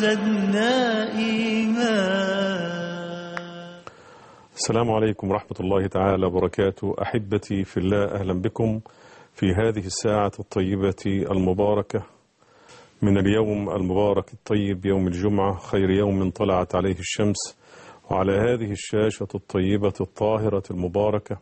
زدنا إيمان السلام عليكم ورحمة الله تعالى وبركاته أحبتي في الله أهلا بكم في هذه الساعة الطيبة المباركة من اليوم المبارك الطيب يوم الجمعة خير يوم طلعت عليه الشمس وعلى هذه الشاشة الطيبة الطاهرة المباركة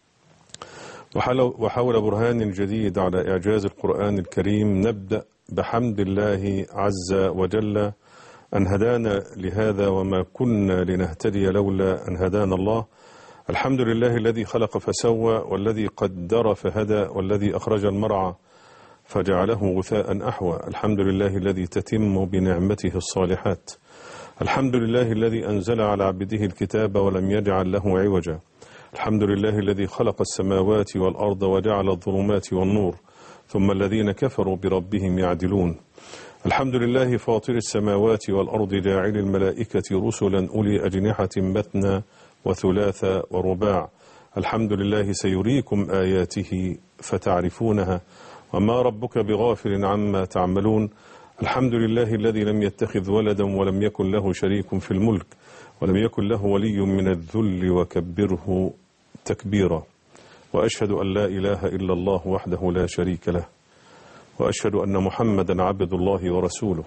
وحل- وحول برهان جديد على إعجاز القرآن الكريم نبدأ بحمد الله عز وجل أن هدانا لهذا وما كنا لنهتدي لولا أن هدانا الله الحمد لله الذي خلق فسوى والذي قدر فهدى والذي أخرج المرعى فجعله غثاء أحوى الحمد لله الذي تتم بنعمته الصالحات الحمد لله الذي أنزل على عبده الكتاب ولم يجعل له عوجا الحمد لله الذي خلق السماوات والأرض وجعل الظلمات والنور ثم الذين كفروا بربهم يعدلون الحمد لله فاطر السماوات والأرض جاعل الملائكة رسلا أولي أجنحة مثنى وثلاث ورباع الحمد لله سيريكم آياته فتعرفونها وما ربك بغافل عما تعملون الحمد لله الذي لم يتخذ ولدا ولم يكن له شريك في الملك ولم يكن له ولي من الذل وكبره تكبيرا وأشهد أن لا إله إلا الله وحده لا شريك له وأشهد أن محمدا عبد الله ورسوله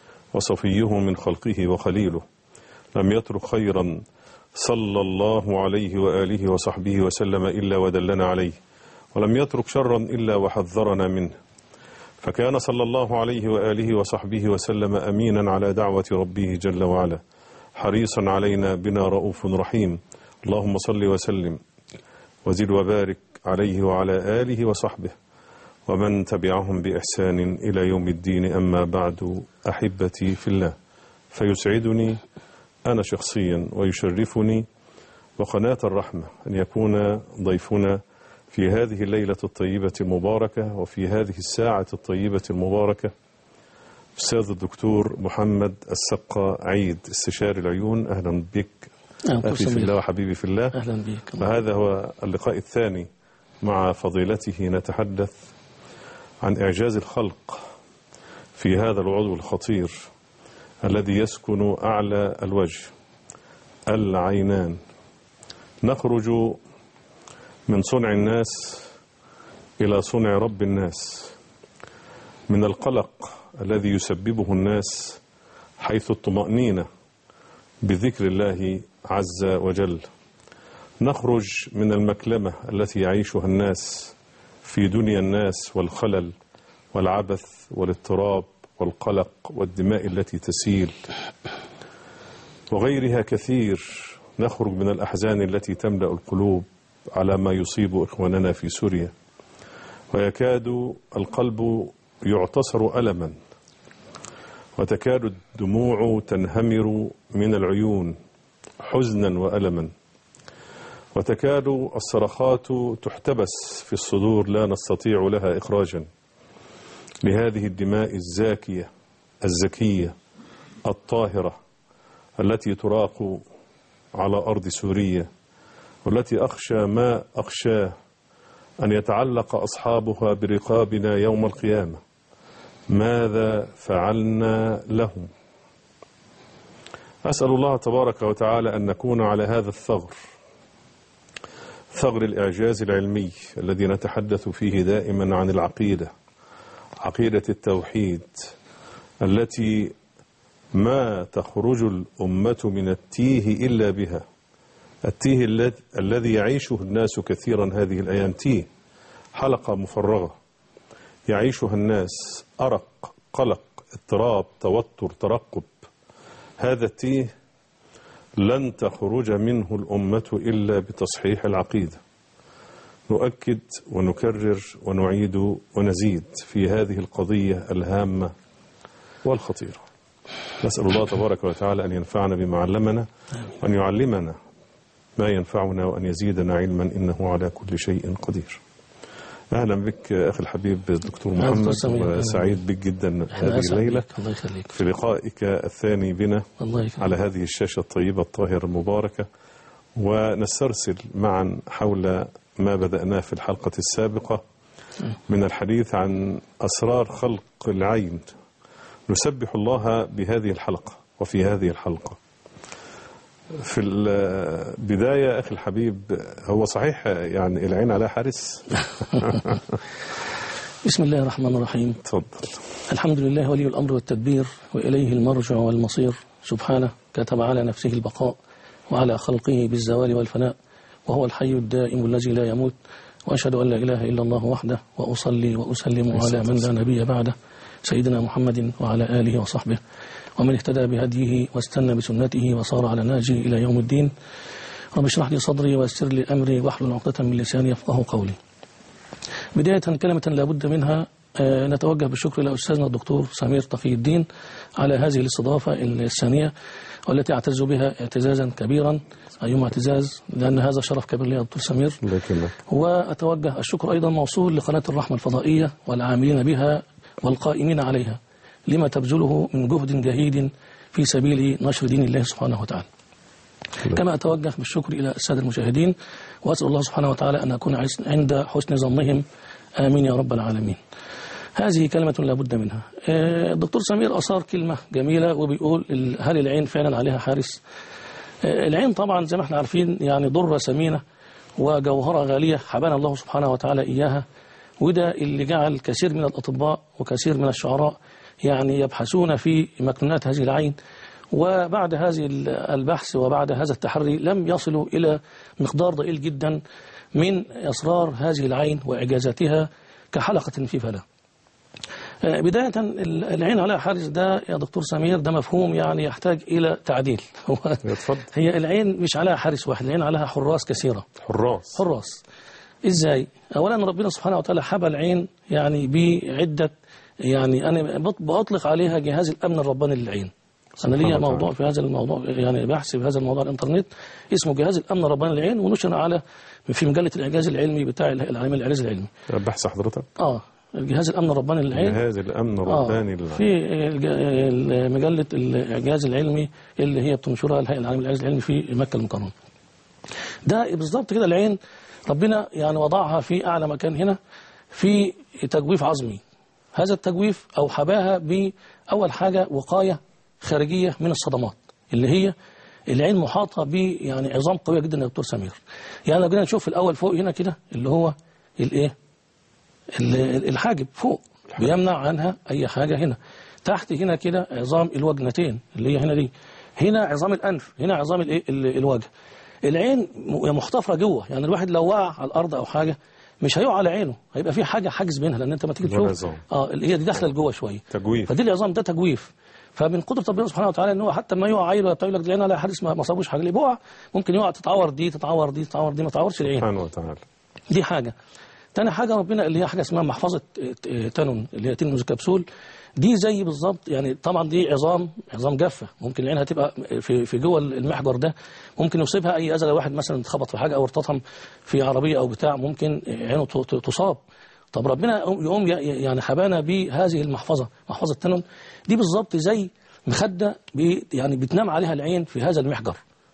وصفيه من خلقه وخليله لم يترك خيرا صلى الله عليه وآله وصحبه وسلم إلا ودلنا عليه ولم يترك شرا إلا وحذرنا منه فكان صلى الله عليه وآله وصحبه وسلم أمينا على دعوة ربه جل وعلا حريصا علينا بنا رؤوف رحيم اللهم صل وسلم وزد وبارك عليه وعلى آله وصحبه ومن تبعهم بإحسان إلى يوم الدين أما بعد أحبتي في الله فيسعدني أنا شخصيا ويشرفني وقناة الرحمة أن يكون ضيفنا في هذه الليلة الطيبة المباركة وفي هذه الساعة الطيبة المباركة أستاذ الدكتور محمد السقا عيد استشاري العيون أهلا بك أهلا أخي في الله وحبيبي في الله أهلا بك وهذا هو اللقاء الثاني مع فضيلته نتحدث عن إعجاز الخلق في هذا العضو الخطير الذي يسكن أعلى الوجه العينان نخرج من صنع الناس إلى صنع رب الناس من القلق الذي يسببه الناس حيث الطمأنينة بذكر الله عز وجل نخرج من المكلمة التي يعيشها الناس في دنيا الناس والخلل والعبث والاضطراب والقلق والدماء التي تسيل وغيرها كثير نخرج من الأحزان التي تملأ القلوب على ما يصيب إخواننا في سوريا ويكاد القلب يعتصر ألما وتكاد الدموع تنهمر من العيون حزنا وألما وتكاد الصرخات تحتبس في الصدور لا نستطيع لها إخراجا لهذه الدماء الزاكية الزكية الطاهرة التي تراق على أرض سوريا والتي أخشى ما أخشاه أن يتعلق أصحابها برقابنا يوم القيامة ماذا فعلنا لهم أسأل الله تبارك وتعالى أن نكون على هذا الثغر ثغر الإعجاز العلمي الذي نتحدث فيه دائما عن العقيدة عقيدة التوحيد التي ما تخرج الأمة من التيه إلا بها التيه الذي- الذي يعيشه الناس كثيرا هذه الأيام تيه حلقة مفرغة يعيشها الناس أرق قلق اضطراب توتر ترقب هذا التيه لن تخرج منه الأمة إلا بتصحيح العقيدة نؤكد ونكرر ونعيد ونزيد في هذه القضية الهامة والخطيرة نسأل الله تبارك وتعالى أن ينفعنا بما علمنا وأن يعلمنا ما ينفعنا وأن يزيدنا علما إنه على كل شيء قدير أهلا بك أخي الحبيب الدكتور أهلا محمد وسهلا. وسعيد بك جدا إحنا هذه أسعد الليلة بك. الله يخليك في لقائك الثاني بنا الله يخليك على هذه الشاشة الطيبة الطاهرة المباركة ونسترسل معا حول ما بدأناه في الحلقة السابقة من الحديث عن أسرار خلق العين نسبح الله بهذه الحلقة وفي هذه الحلقة في البداية أخي الحبيب هو صحيح يعني العين على حارس بسم الله الرحمن الرحيم تفضل الحمد لله ولي الأمر والتدبير وإليه المرجع والمصير سبحانه كتب على نفسه البقاء وعلى خلقه بالزوال والفناء وهو الحي الدائم الذي لا يموت وأشهد أن لا إله إلا الله وحده وأصلي وأسلم على من لا نبي بعده سيدنا محمد وعلى آله وصحبه ومن اهتدى بهديه واستنى بسنته وصار على نهجه إلى يوم الدين رب اشرح لي صدري ويسر لي أمري واحلل عقدة من لساني يفقه قولي بداية كلمة لابد منها آه، نتوجه بالشكر إلى أستاذنا الدكتور سمير تقي الدين على هذه الاستضافة الثانية والتي أعتز بها اعتزازا كبيرا أيما اعتزاز لأن هذا شرف كبير لي يا دكتور سمير لكن وأتوجه الشكر أيضا موصول لقناة الرحمة الفضائية والعاملين بها والقائمين عليها لما تبذله من جهد جهيد في سبيل نشر دين الله سبحانه وتعالى كما أتوجه بالشكر إلى السادة المشاهدين وأسأل الله سبحانه وتعالى أن أكون عند حسن ظنهم آمين يا رب العالمين هذه كلمة لا بد منها آه، الدكتور سمير أثار كلمة جميلة وبيقول ال- هل العين فعلا عليها حارس آه، العين طبعا زي ما احنا عارفين يعني ضرة ثمينة وجوهرة غالية حبانا الله سبحانه وتعالى إياها وده اللي جعل كثير من الأطباء وكثير من الشعراء يعني يبحثون في مكنونات هذه العين وبعد هذه البحث وبعد هذا التحري لم يصلوا إلى مقدار ضئيل جدا من أسرار هذه العين وإعجازاتها كحلقة في فلا آه، بداية ال- العين على حارس ده يا دكتور سمير ده مفهوم يعني يحتاج إلى تعديل هو اتفضل هي العين مش عليها حارس واحد العين عليها حراس كثيرة حراس حراس ازاي اولا ربنا سبحانه وتعالى حبى العين يعني بعده يعني انا بط- بأطلق عليها جهاز الامن الرباني للعين انا سبحان ليا الله موضوع في هذا الموضوع يعني بحث في هذا الموضوع على الانترنت اسمه جهاز الامن الرباني للعين ونشر على في مجله الاعجاز العلمي بتاع العالم الاعجاز العلمي بحث حضرتك اه الجهاز الامن الرباني للعين جهاز الأمن آه الرباني للعين. في الج- ال- مجلة الإعجاز العلمي اللي هي بتنشرها الهيئة العالمية للإعجاز العلمي في مكة المكرمة ده بالظبط كده العين ربنا يعني وضعها في أعلى مكان هنا في تجويف عظمي هذا التجويف أو حباها بأول حاجة وقاية خارجية من الصدمات اللي هي العين محاطة ب يعني عظام قوية جدا يا دكتور سمير يعني لو جينا نشوف في الأول فوق هنا كده اللي هو الإيه ال- الحاجب فوق بيمنع عنها أي حاجة هنا تحت هنا كده عظام الوجنتين اللي هي هنا دي هنا عظام الأنف هنا عظام الإيه ال- الوجه العين م- محتفرة جوه يعني الواحد لو وقع على الأرض أو حاجة مش هيقع على عينه هيبقى في حاجة حاجز بينها لأن أنت ما تيجي ولا تشوف عظام. اه اللي هي دي داخلة لجوه شوية تجويف فدي العظام ده تجويف فمن قدرة ربنا سبحانه وتعالى ان هو حتى ما يقع عيل ولا بتاع يقول لك العين على حارس ما ما صابوش حاجه اللي بيقع ممكن يقع تتعور دي تتعور دي تتعور دي ما تعورش العين سبحانه وتعالى دي حاجة تاني حاجة ربنا اللي هي حاجة اسمها محفظة آه، تانون اللي هي تلمز كبسول دي زي بالظبط يعني طبعا دي عظام عظام جافة ممكن العين هتبقى في في جوه المحجر ده ممكن يصيبها أي أذى لو واحد مثلا اتخبط في حاجة أو ارتطم في عربية أو بتاع ممكن عينه ت- ت- تصاب طب ربنا يقوم- يقوم ي- يعني حبانا بهذه المحفظة محفظة تانون دي بالظبط زي مخدة بي يعني بتنام عليها العين في هذا المحجر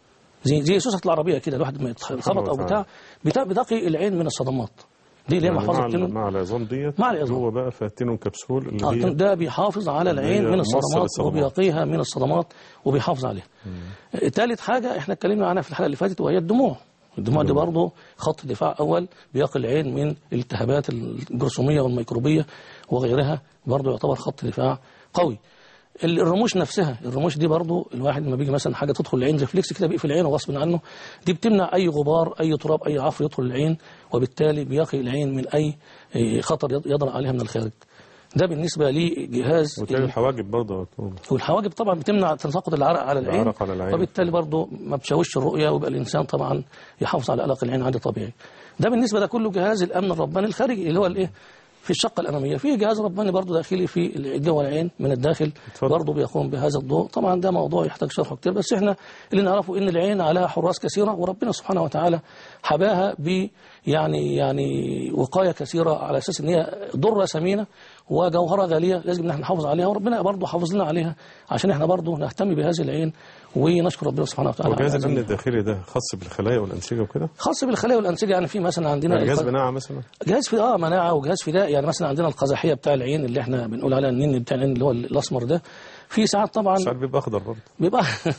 زي زي سوسة العربية كده الواحد ما يتخبط أو بتاع بتا- بتقي العين من الصدمات دي اللي هي يعني محفظة مع, ال- تنون مع العظام ديت مع العظام. جوه بقى فاتينون كبسول اللي آه هي ده بيحافظ على اللي العين هي من مصدر الصدمات الصدمات. وبيقيها من الصدمات وبيحافظ عليها ثالث حاجة احنا اتكلمنا عنها في الحلقة اللي فاتت وهي الدموع الدموع دي برضه خط دفاع أول بيقي العين من الالتهابات الجرثومية والميكروبية وغيرها برضه يعتبر خط دفاع قوي ال- الرموش نفسها الرموش دي برضو الواحد لما بيجي مثلا حاجه تدخل العين ريفلكس كده بيقفل عينه غصب عنه دي بتمنع اي غبار اي تراب اي عفر يدخل العين وبالتالي بيقي العين من اي إيه، خطر يض- يضرأ عليها من الخارج ده بالنسبه لجهاز وتلاقي الحواجب برضه يا دكتور. والحواجب طبعا بتمنع تساقط العرق على العين العرق على العين. وبالتالي برضه ما بتشوش الرؤيه ويبقى الانسان طبعا يحافظ على قلق العين عادي طبيعي ده بالنسبه ده كله جهاز الامن الرباني الخارجي اللي هو الايه في الشقه الاماميه في جهاز رباني برضه داخلي في جوه العين من الداخل اتفضل. برضه بيقوم بهذا الضوء طبعا ده موضوع يحتاج شرحه كتير بس احنا اللي نعرفه ان العين عليها حراس كثيره وربنا سبحانه وتعالى حباها ب يعني يعني وقايه كثيره على اساس ان هي ضره ثمينه وجوهرة غالية لازم ان احنا نحافظ عليها وربنا برضه حافظ لنا عليها عشان احنا برضه نهتم بهذه العين ونشكر ربنا سبحانه وتعالى على وجهاز هذه الامن النعمة. الداخلي ده خاص بالخلايا والانسجه وكده خاص بالخلايا والانسجه يعني في مثلا عندنا يعني جهاز الق- مناعه مثلا جهاز في اه مناعه وجهاز فداء يعني مثلا عندنا القزحيه بتاع العين اللي احنا بنقول عليها النين بتاع العين اللي هو الاسمر ده في ساعات طبعا ساعات بيبقى اخضر برضه بيبقى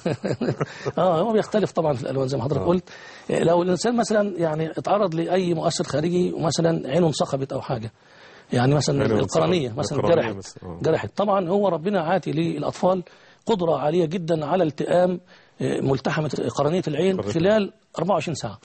اه هو بيختلف طبعا في الالوان زي ما حضرتك قلت لو الانسان مثلا يعني اتعرض لاي مؤثر خارجي ومثلا عينه انسقبت او حاجه يعني مثلا عينه القرنيه انسقبت. مثلا القرنية جرحت بس، آه. جرحت طبعا هو ربنا عاتي للاطفال قدره عاليه جدا على التئام آه، ملتحمه قرنيه العين قرنية. خلال 24 ساعه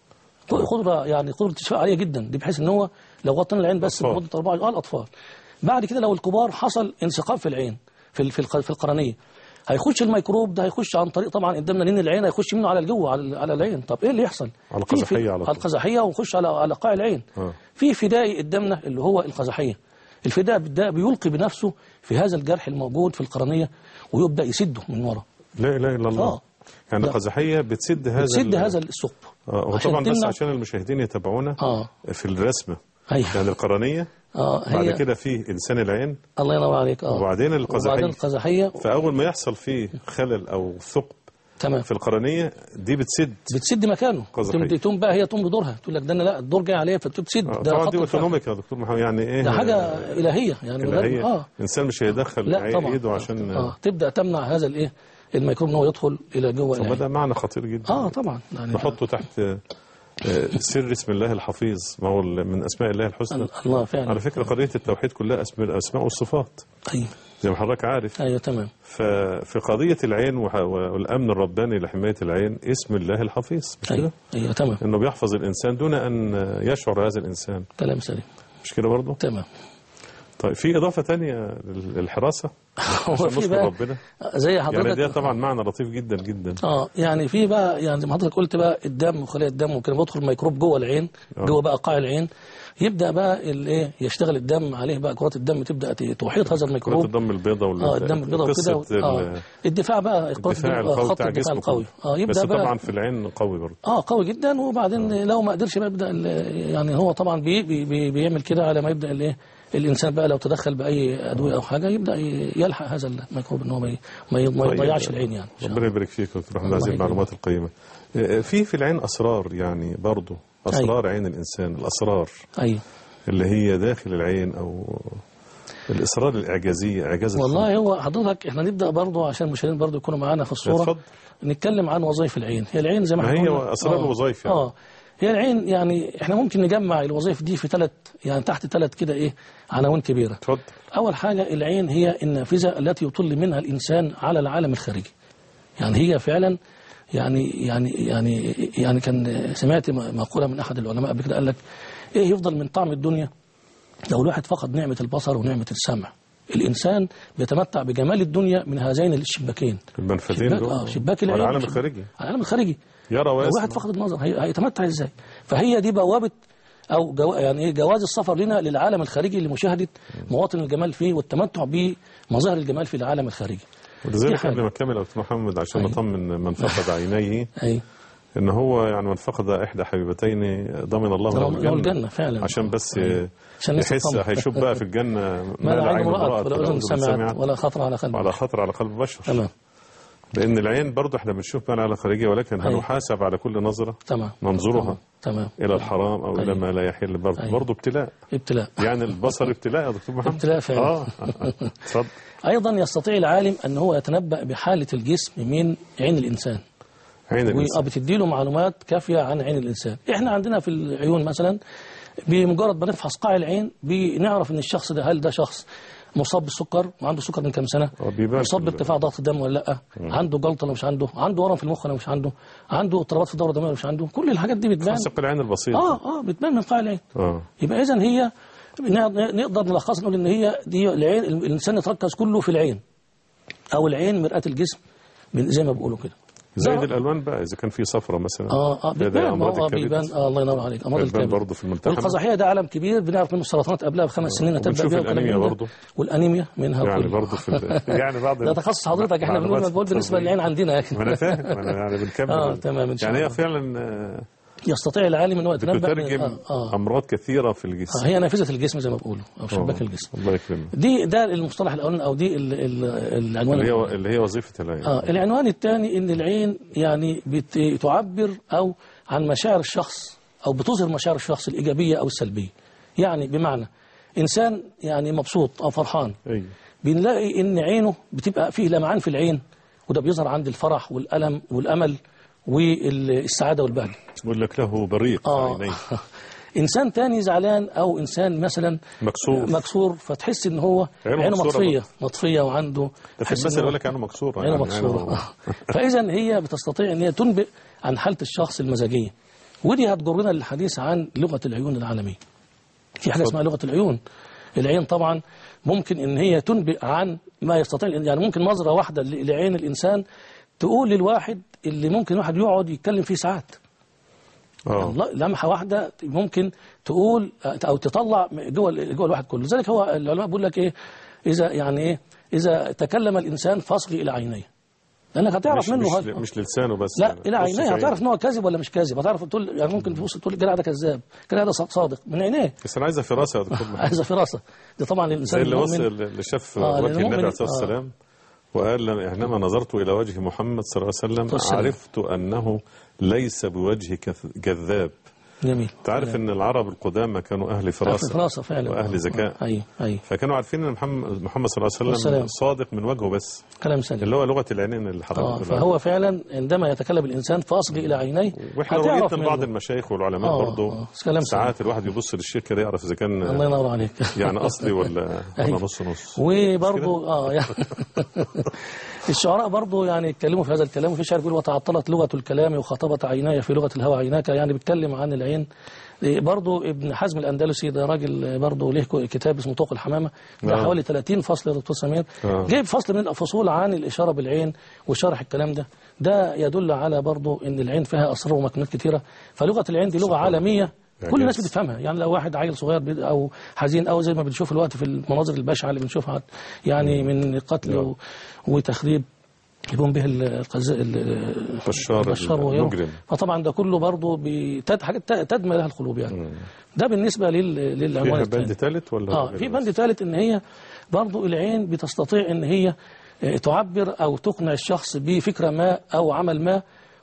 قدره يعني قدره استشفاء عاليه جدا دي بحيث ان هو لو غطينا العين بس أطفال. لمده 24 اه الاطفال بعد كده لو الكبار حصل انسقاب في العين في ال- في الق- في القرنيه هيخش الميكروب ده هيخش عن طريق طبعا قدامنا لين العين هيخش منه على الجو على على العين طب ايه اللي يحصل على في- في- القزحية على طول. على القزحيه ونخش على على قاع العين آه. في فدائي قدامنا اللي هو القزحيه الفداء ده بيلقي بنفسه في هذا الجرح الموجود في القرنيه ويبدا يسده من ورا لا اله الا الله آه. يعني لا. القزحيه بتسد هذا تسد ال- هذا الثقب آه عشان وطبعا بس تمنع- عشان المشاهدين يتابعونا اه في الرسمه ايوه يعني القرنيه اه بعد هي كده في انسان العين الله ينور عليك اه وبعدين القزحية. وبعدين القزحيه فاول ما يحصل فيه خلل او ثقب تمام في القرنيه دي بتسد بتسد مكانه قزحية. تقوم- تقوم بقى هي تقوم بدورها تقول لك ده انا لا الدور جاي عليا فبتسد آه، ده طبعا خط دي الفعل. اوتونوميك يا دكتور محمد يعني ايه ده حاجه الهيه يعني اللي بجد- هي اه الانسان مش هيدخل لا عي- طبعا ايده عشان اه تبدا تمنع هذا الايه الميكروب ان هو يدخل الى جوه طب العين ده معنى خطير جدا اه طبعا يعني نحطه تحت آه، آه، سر اسم الله الحفيظ ما هو ال- من اسماء الله الحسنى الله فعلا على فكره قضيه التوحيد كلها اسماء الاسماء والصفات ايوه زي ما حضرتك عارف ايوه تمام ففي قضيه العين وح- والامن الرباني لحمايه العين اسم الله الحفيظ مش ايوه كده؟ ايوه تمام انه بيحفظ الانسان دون ان يشعر هذا الانسان كلام سليم مش كده برضه؟ تمام طيب في اضافه تانية لل- للحراسه هو عشان في نشكر بقى ربنا زي يعني ده حضرتك طبعا معنى لطيف جدا جدا اه يعني في بقى يعني زي ما حضرتك قلت بقى الدم وخلايا الدم وكده بيدخل الميكروب جوه العين آه. جوه بقى قاع العين يبدا بقى الايه يشتغل الدم عليه بقى كرات الدم تبدا ت- تحيط هذا كرات الميكروب الدم البيضاء وال اه الدم البيضاء وكده قصة ال- اه الدفاع بقى كرات الدفاع الدم آه، القوي خط بتاع الدفاع جسمه القوي اه بس يبدا بقى طبعا في العين قوي برضه اه قوي جدا وبعدين لو ما قدرش بقى يبدا ال- يعني هو طبعا بي بي بي بيعمل كده على ما يبدا الايه الانسان بقى لو تدخل باي ادويه او حاجه يبدا ي- يلحق هذا الميكروب ان هو ما ي- ما ي- ما طيب. يضيعش العين يعني إن شاء ربنا الله. يبارك فيك يا دكتور محمد الله هذه يبارك. المعلومات القيمه آه، في في العين اسرار يعني برضه اسرار عين الانسان الاسرار ايوه اللي هي داخل العين او الاسرار الاعجازيه اعجاز الخلق. والله هو حضرتك احنا نبدا برضه عشان المشاهدين برضه يكونوا معانا في الصوره اتفضل. نتكلم عن وظائف العين هي العين زي ما ما احنا هي قلنا- أسرار آه. الوظائف يعني. اه هي العين يعني احنا ممكن نجمع الوظائف دي في ثلاث يعني تحت ثلاث كده ايه عناوين كبيره اتفضل أول حاجة العين هي النافذة التي يطل منها الإنسان على العالم الخارجي يعني هي فعلا يعني يعني يعني يعني كان سمعت مقولة من أحد العلماء قبل كده قال لك إيه يفضل من طعم الدنيا لو الواحد فقد نعمة البصر ونعمة السمع الإنسان بيتمتع بجمال الدنيا من هذين الشباكين المنفذين شباك, دول آه شباك العين والعالم وشباك- الخارجي العالم الخارجي يرى لو ويسمع واحد فقد النظر هي- هيتمتع ازاي فهي دي بوابه او جو يعني ايه جواز السفر لنا للعالم الخارجي لمشاهده مواطن الجمال فيه والتمتع بمظاهر الجمال في العالم الخارجي دي ولذلك حاجة. قبل ما اكمل يا دكتور محمد عشان أيوة. نطمن من فقد عينيه اي ان هو يعني من فقد احدى حبيبتين ضمن الله له له الجنه فعلا عشان بس أيوة. عشان الناس يحس تطمن. هيشوف بقى في الجنه ما لا عين رأت ولا أذن سمعت سمعت ولا خطر على قلب وعلى خطر على قلب بشر تمام لان العين برضه احنا بنشوف بقى على خارجيه ولكن أيوة. هنحاسب على كل نظره تمام ننظرها تمام الى الحرام او الى أيوة. ما لا يحل برضه أيوة. برضه ابتلاء ابتلاء يعني البصر ابتلاء يا دكتور محمد ابتلاء فعلا. اه اتفضل ايضا يستطيع العالم ان هو يتنبأ بحاله الجسم من عين الانسان عين الانسان وبتدي له معلومات كافيه عن عين الانسان احنا عندنا في العيون مثلا بمجرد ما نفحص قاع العين بنعرف ان الشخص ده هل ده شخص مصاب بالسكر وعنده سكر من كام سنه آه، بيبان مصاب في ال- بارتفاع ضغط الدم ولا لا عنده جلطه ولا مش عنده عنده ورم في المخ ولا مش عنده عنده اضطرابات في الدوره الدمويه ولا مش عنده كل الحاجات دي بتبان خاصة العين البسيط اه اه بتبان من قاع العين اه يبقى اذا هي ن- نقدر نلخص نقول ان هي دي العين الانسان يتركز كله في العين او العين مرآة الجسم من- زي ما بيقولوا كده زائد ده- الالوان بقى اذا كان في صفرة مثلا اه اه ده- ده بيبان امراض اه الكبد بيبان اه الله ينور عليك امراض بيبان الكبد برضه في الملتحمة والقزحيه ده عالم كبير بنعرف منه السرطانات قبلها بخمس سنين نتبع وبنشوف بيها وكلام الأنيميا من ده. برضه. والانيميا منها يعني كل- برضه في ال- يعني بعض ده تخصص حضرتك احنا بنقول معلومات مقبول بالنسبه طبية. للعين عندنا ما انا فاهم ما انا يعني بنكمل اه تمام ان شاء يعني هي الله فعلا آه، يستطيع العالم ان هو يتنبأ بتترجم آه آه امراض كثيره في الجسم آه هي نافذه الجسم زي ما بيقولوا او شباك آه، الجسم الله يكرمك دي ده المصطلح الاولاني او دي ال- ال- العنوان اللي الأول. هي اللي هي وظيفه العين آه العنوان الثاني ان العين يعني بت- بتعبر او عن مشاعر الشخص او بتظهر مشاعر الشخص الايجابيه او السلبيه يعني بمعنى انسان يعني مبسوط او فرحان ايوه بنلاقي ان عينه بتبقى فيه لمعان في العين وده بيظهر عند الفرح والالم والامل والسعاده والبهجه بقول لك له بريق اه عينيه انسان تاني زعلان او انسان مثلا مكسور مكسور فتحس ان هو عينه عينه مكسورة مطفيه مطفيه وعنده ده في تحس المثل إن هو- يقول لك عينه مكسوره عينه يعني مكسوره عينه- فاذا هي بتستطيع ان هي تنبئ عن حاله الشخص المزاجيه ودي هتجرنا للحديث عن لغه العيون العالميه في حاجه اسمها لغه العيون العين طبعا ممكن ان هي تنبئ عن ما يستطيع يعني ممكن نظره واحده ل- لعين الانسان تقول للواحد اللي ممكن واحد يقعد يتكلم فيه ساعات اه لا- لمحه واحده ممكن تقول او تطلع جوه جوه الواحد كله لذلك هو العلماء بيقول لك ايه اذا يعني ايه اذا تكلم الانسان فاصغي الى عينيه لانك هتعرف مش منه مش, هل- مش لسانه بس لا يعني. الى بص عينيه في هتعرف ان هو كاذب ولا مش كاذب هتعرف تقول يعني ممكن تبص تقول الجدع ده كذاب الجدع ده صادق من عينيه بس انا عايزه فراسه يا دكتور محمد. عايزه فراسه دي طبعا زي الانسان اللي المؤمن وصل اللي شاف آه، وجه لأن النبي المؤمن- عليه الصلاه آه. والسلام وقال لما حينما نظرت الى وجه محمد صلى الله عليه وسلم والسلام. عرفت انه ليس بوجه كذ- كذاب جميل تعرف ان العرب القدامى كانوا اهل فراسه فراسه فعلا واهل ذكاء ايوه ايوه فكانوا عارفين ان محمد محمد صلى الله عليه والسلام. وسلم صادق من وجهه بس كلام سليم اللي هو لغه العينين اللي اه حضرتك فهو فعلا عندما يتكلم الانسان فاصغي الى عينيه واحنا هتعرف رؤيتنا لبعض منه. المشايخ والعلماء آه، برضه آه، كلام ساعات الواحد يبص للشيخ كده يعرف اذا كان الله ينور عليك يعني اصلي ولا ولا أيوة. نص نص وبرضه اه يعني الشعراء برضه يعني اتكلموا في هذا الكلام وفي شعر بيقول وتعطلت لغه الكلام وخاطبت عيناي في لغه الهوى عيناك يعني بيتكلم عن العين إيه برضه ابن حزم الاندلسي ده راجل برضه له كتاب اسمه طوق الحمامه ده آه. حوالي 30 فصل يا دكتور سمير آه. جايب فصل من الفصول عن الاشاره بالعين وشرح الكلام ده ده يدل على برضه ان العين فيها اسرار ومكنونات كثيره فلغه العين دي لغه عالميه كل الناس إعجاز. بتفهمها يعني لو واحد عيل صغير بي- او حزين او زي ما بنشوف الوقت في المناظر البشعه اللي بنشوفها يعني من قتل و- وتخريب يقوم به القز... ال- بشار البشار وغيره المجرم. فطبعا ده كله برضه بتد... حاجات ت- تدمى لها القلوب يعني ده بالنسبه لل... للعنوان فيها الثاني بند ثالث ولا اه في بند ثالث ان هي برضو العين بتستطيع ان هي آه، تعبر او تقنع الشخص بفكره ما او عمل ما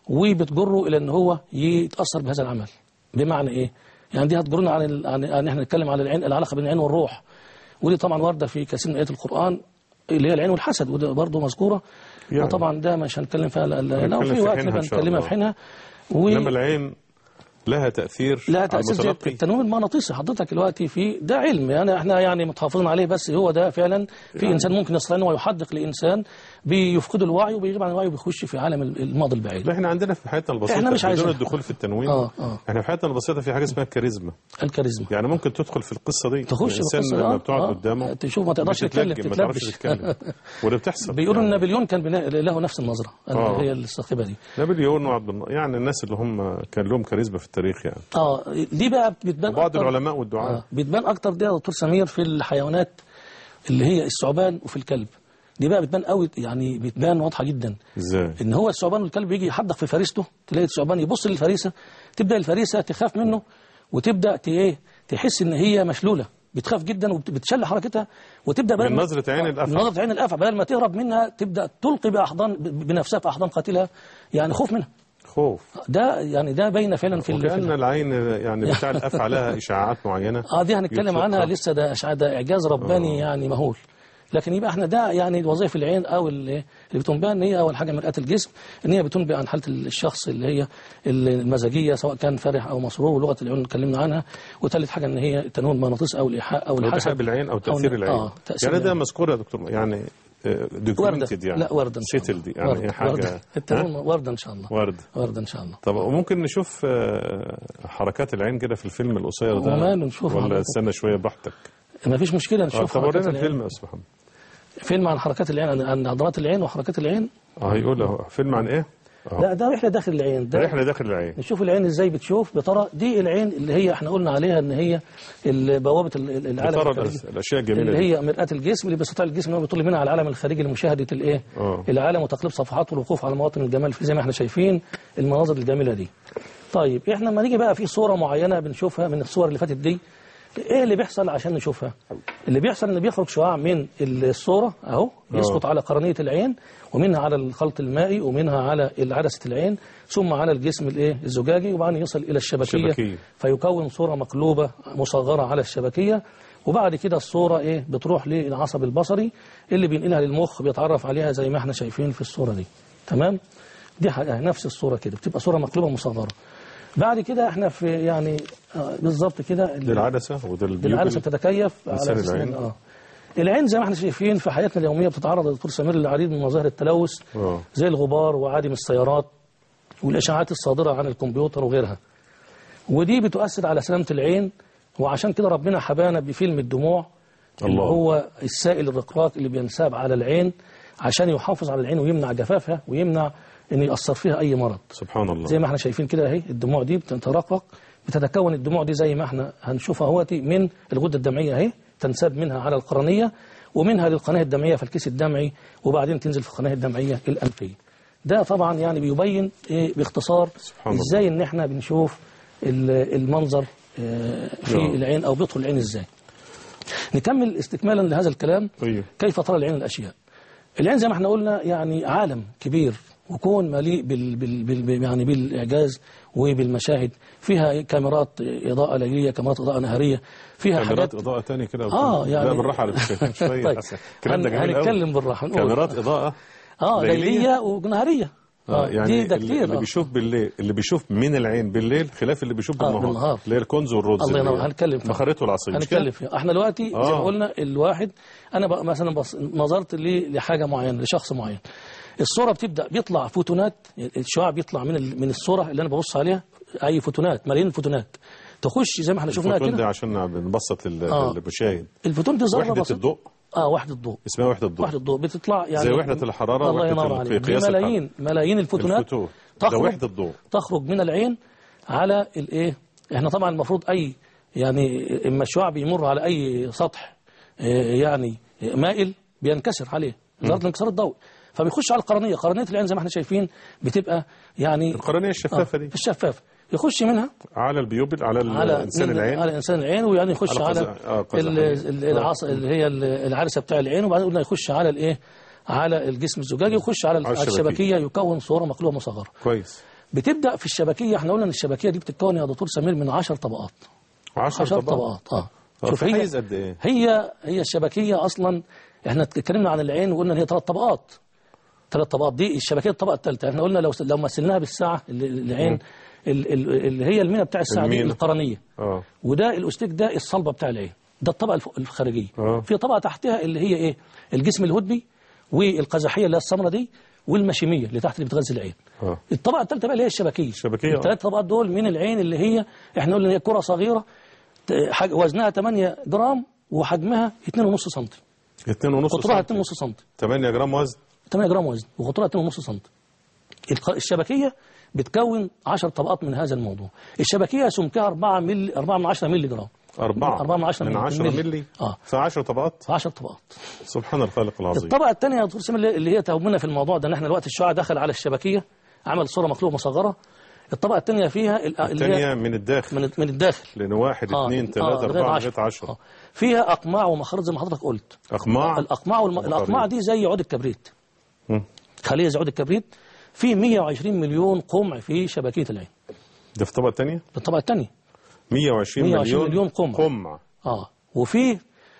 وبتجره الى ان هو يتاثر بهذا العمل بمعنى ايه يعني دي هتجرنا عن ال... عن ان احنا نتكلم عن العين العلاقه بين العين والروح ودي طبعا وارده في كثير من ايات القران اللي هي العين والحسد وده برضه مذكوره يعني. وطبعا ده مش هنتكلم فيها لا- لا- لو هنتكلم في في وقت حينها نبقى إن شاء نتكلمها الله. في حينها و... انما العين لها تاثير لا على تأثير زي المتلقي التنويم المغناطيسي حضرتك دلوقتي في ده علم يعني احنا يعني متحافظين عليه بس هو ده فعلا في يعني. انسان ممكن يستطيع ان هو يحدق لانسان بيفقد الوعي وبيغيب عن الوعي وبيخش في عالم الماضي البعيد لا احنا عندنا في حياتنا البسيطه إحنا مش بدون عايزين- الدخول في التنوين آه، آه. احنا في حياتنا البسيطه في حاجه اسمها الكاريزما الكاريزما يعني ممكن تدخل في القصه دي تخش في الانسان القصة، لما آه، بتقعد آه. قدامه تشوف ما تقدرش تتكلم، بتتلجم، ما تعرفش تتلبش. تتكلم وده بتحصل بيقولوا يعني. ان نابليون كان بنا... له نفس النظره آه. اللي هي الصاخبه دي نابليون وعبد النا- يعني الناس اللي هم كان لهم كاريزما في التاريخ يعني اه دي بقى بتبان وبعض أكتر- العلماء والدعاة آه. بتبان اكتر دي يا دكتور سمير في الحيوانات اللي هي الثعبان وفي الكلب دي بقى بتبان قوي يعني بتبان واضحه جدا ازاي ان هو الثعبان والكلب يجي يحدق في فريسته تلاقي الثعبان يبص للفريسه تبدا الفريسه تخاف منه وتبدا ت- ايه تحس ان هي مشلوله بتخاف جدا وبتشل حركتها وتبدا بدل من ما- نظرة عين آه، الأفعى. من نظره عين الافعى بدل ما تهرب منها تبدا تلقي باحضان ب- بنفسها في احضان قاتلها يعني خوف منها خوف ده يعني ده باين فعلا في ال- في وكأن ال- العين يعني بتاع الأفعى لها إشعاعات معينة اه دي هنتكلم يطلقها. عنها لسه ده أشعة- ده اعجاز رباني يعني مهول لكن يبقى احنا ده يعني وظائف العين او اللي اللي بتنبئ ان هي اول حاجه مرآة الجسم ان هي بتنبئ عن حاله الشخص اللي هي المزاجيه سواء كان فرح او مسرور ولغه العيون اللي اتكلمنا عنها وثالث حاجه ان هي التنويم المغناطيسي او الايحاء او أو الحسد تحب العين أو تأثير ن- العين اه تاثير يعني ده العين. مذكور يا دكتور يعني ورده دوكيومنتد يعني لا ورده ان شاء الله سيتل دي يعني هي ورده حاجة ورده ها؟ التنويم ورده ان شاء الله ورد ورده ان شاء الله طب وممكن نشوف آه، حركات العين كده في الفيلم القصير ده وماله نشوف ولا حضرتك. استنى شوية براحتك ما فيش مشكله آه، نشوف طب حركات ورينا العين. الفيلم يا أستاذ محمد فيلم عن حركات العين عن- عن عضلات العين وحركات العين اه هيقول اهو فيلم عن ايه؟ آه. لا ده رحله داخل العين ده رحله داخل العين نشوف العين ازاي بتشوف بترى دي العين اللي هي احنا قلنا عليها ان هي ال- بوابه ال- ال- العالم بترى الخارجي. الأس- الاشياء الجميله اللي دي. هي مرآة الجسم اللي بيستطيع الجسم ان هو بيطل منها على العالم الخارجي لمشاهده الايه آه. العالم وتقليب صفحاته والوقوف على مواطن الجمال في زي ما احنا شايفين المناظر الجميله دي طيب احنا لما نيجي بقى في صوره معينه بنشوفها من الصور اللي فاتت دي ايه اللي بيحصل عشان نشوفها اللي بيحصل ان بيخرج شعاع من الصوره اهو يسقط على قرنيه العين ومنها على الخلط المائي ومنها على عدسه العين ثم على الجسم الايه الزجاجي وبعدين يصل الى الشبكيه الشبكية. فيكون صوره مقلوبه مصغره على الشبكيه وبعد كده الصوره ايه بتروح للعصب البصري اللي بينقلها للمخ بيتعرف عليها زي ما احنا شايفين في الصوره دي تمام دي حاجة نفس الصوره كده بتبقى صوره مقلوبه مصغره بعد كده احنا في يعني آه، بالظبط كده ال- للعدسه وده البيوبل. العدسه بتتكيف على إنسان أساس إن- العين. اه العين زي ما احنا شايفين في حياتنا اليوميه بتتعرض يا دكتور سمير للعديد من مظاهر التلوث آه. زي الغبار وعادم السيارات والاشعاعات الصادره عن الكمبيوتر وغيرها ودي بتؤثر على سلامه العين وعشان كده ربنا حبانا بفيلم الدموع اللي الله. هو السائل الرقراق اللي بينساب على العين عشان يحافظ على العين ويمنع جفافها ويمنع ان يأثر فيها اي مرض سبحان الله زي ما احنا شايفين كده اهي الدموع دي بتترقق بتتكون الدموع دي زي ما احنا هنشوفها اهوتي من الغده الدمعيه اهي تنساب منها على القرنيه ومنها للقناه الدمعيه في الكيس الدمعي وبعدين تنزل في القناه الدمعيه الانفيه ده طبعا يعني بيبين إيه باختصار سبحان الله. ازاي ان احنا بنشوف ال- المنظر آه، في نعم. العين او بيدخل العين ازاي نكمل استكمالا لهذا الكلام طيب كيف ترى العين الأشياء العين زي ما احنا قلنا يعني عالم كبير وكون مليء بال بال بال يعني بالإعجاز وبالمشاهد فيها كاميرات إضاءة ليلية كاميرات إضاءة نهارية فيها كاميرات حاجات اضاءه تانية كده اه يعني لا بالراحه على فكره شويه طيب حسن. الكلام ده هن- جميل قوي. هنتكلم بالراحة نقول. كاميرات اضاءه اه ليلية؟ ليلية ونهارية اه يعني دي ده اللي- كتير اللي آه. بيشوف بالليل اللي بيشوف من العين بالليل خلاف اللي بيشوف آه، بالنهار بالنهار. اللي هي الكنز والرز الله اللي ينور، هي هنتكلم فيها. بخارته العصير مش كده؟ هنتكلم فيها احنا دلوقتي زي آه. ما قلنا الواحد انا بقى مثلا بص نظرت لي لحاجه معينه لشخص معين الصوره بتبدا بيطلع فوتونات الشعاع بيطلع من ال- من الصوره اللي انا ببص عليها اي فوتونات ملايين الفوتونات تخش زي ما احنا شفناها الفوتون ده كده عشان بنبسط لل- آه. للمشاهد الفوتون دي ذره وحده بسيطة. الضوء اه وحده الضوء اسمها وحده الضوء وحده الضوء بتطلع يعني زي وحدة الحرارة الله وحدة ينور ال- عليك في دي قياس ملايين ملايين الفوتونات الفوتون ده تخرج وحده الضوء تخرج من العين على الايه احنا طبعا المفروض اي يعني اما الشعاع بيمر على اي سطح آه، يعني مائل بينكسر عليه ظاهره الانكسار الضوئي فبيخش على القرنيه قرنيه العين زي ما احنا شايفين بتبقى يعني القرنيه الشفافه دي الشفافه يخش منها على البيوبل على على الانسان من- العين على انسان العين ويعني يخش على على, قز- آه، قزح ال- العين. ال- العص اللي هي ال- العدسه بتاع العين وبعدين قلنا يخش على الايه على الجسم الزجاجي ويخش على على على الشبكية. الشبكيه يكون صوره مقلوبه مصغره كويس بتبدا في الشبكيه احنا قلنا ان الشبكيه دي بتتكون يا دكتور سمير من 10 طبقات 10 10 طبقات طبقات اه آه، شوف في هي حيز قد ايه هي هي الشبكيه اصلا احنا اتكلمنا عن العين وقلنا ان هي ثلاث طبقات ثلاث طبقات دي الشبكيه الطبقه الثالثه احنا قلنا لو لو مثلناها بالساعه اللي- العين ال- ال- اللي هي المينا بتاع الساعه دي المينا. القرنيه اه وده الاستيك ده الصلبه بتاع العين ده الطبقه الف- الخارجيه آه. في طبقه تحتها اللي هي ايه الجسم الهدبي والقزحيه اللي هي السمراء دي والمشيميه اللي تحت اللي بتغذي العين اه الطبقه الثالثه بقى اللي هي الشبكيه الشبكية، آه. الثلاث طبقات دول من العين اللي هي احنا قلنا ان هي كره صغيره ت- حج- وزنها 8 جرام وحجمها 2.5 سم 2 ونص قطرها سم. 2.5 سم 8 جرام وزن 8 جرام وزن وقطرها 2.5 سم الق- الشبكيه بتكون 10 طبقات من هذا الموضوع الشبكيه سمكها 4 ملي 4 من 10 ملي جرام 4 4 من 10 من 10 ملي اه في 10 طبقات 10 طبقات سبحان الخالق العظيم الطبقه الثانيه يا دكتور سامي اللي- اللي هي تهمنا في الموضوع ده ان احنا دلوقتي الشعاع دخل على الشبكيه عمل صوره مقلوبه مصغره الطبقه الثانيه فيها ال- اللي الثانية هي من الداخل من من الداخل لأن واحد آه، اثنين آه، ثلاثة لغاية أربعة عشرة. لغاية 10 آه. فيها اقماع ومخارج زي ما حضرتك قلت أقماع الاقماع والم... ومخارج. الاقماع دي زي عود الكبريت مم. خليه زي عود الكبريت في 120 مليون قمع في شبكيه العين ده في الطبقة الثانية الطبقه الثانيه 120 120 مليون مليون قمع. قمع اه وفي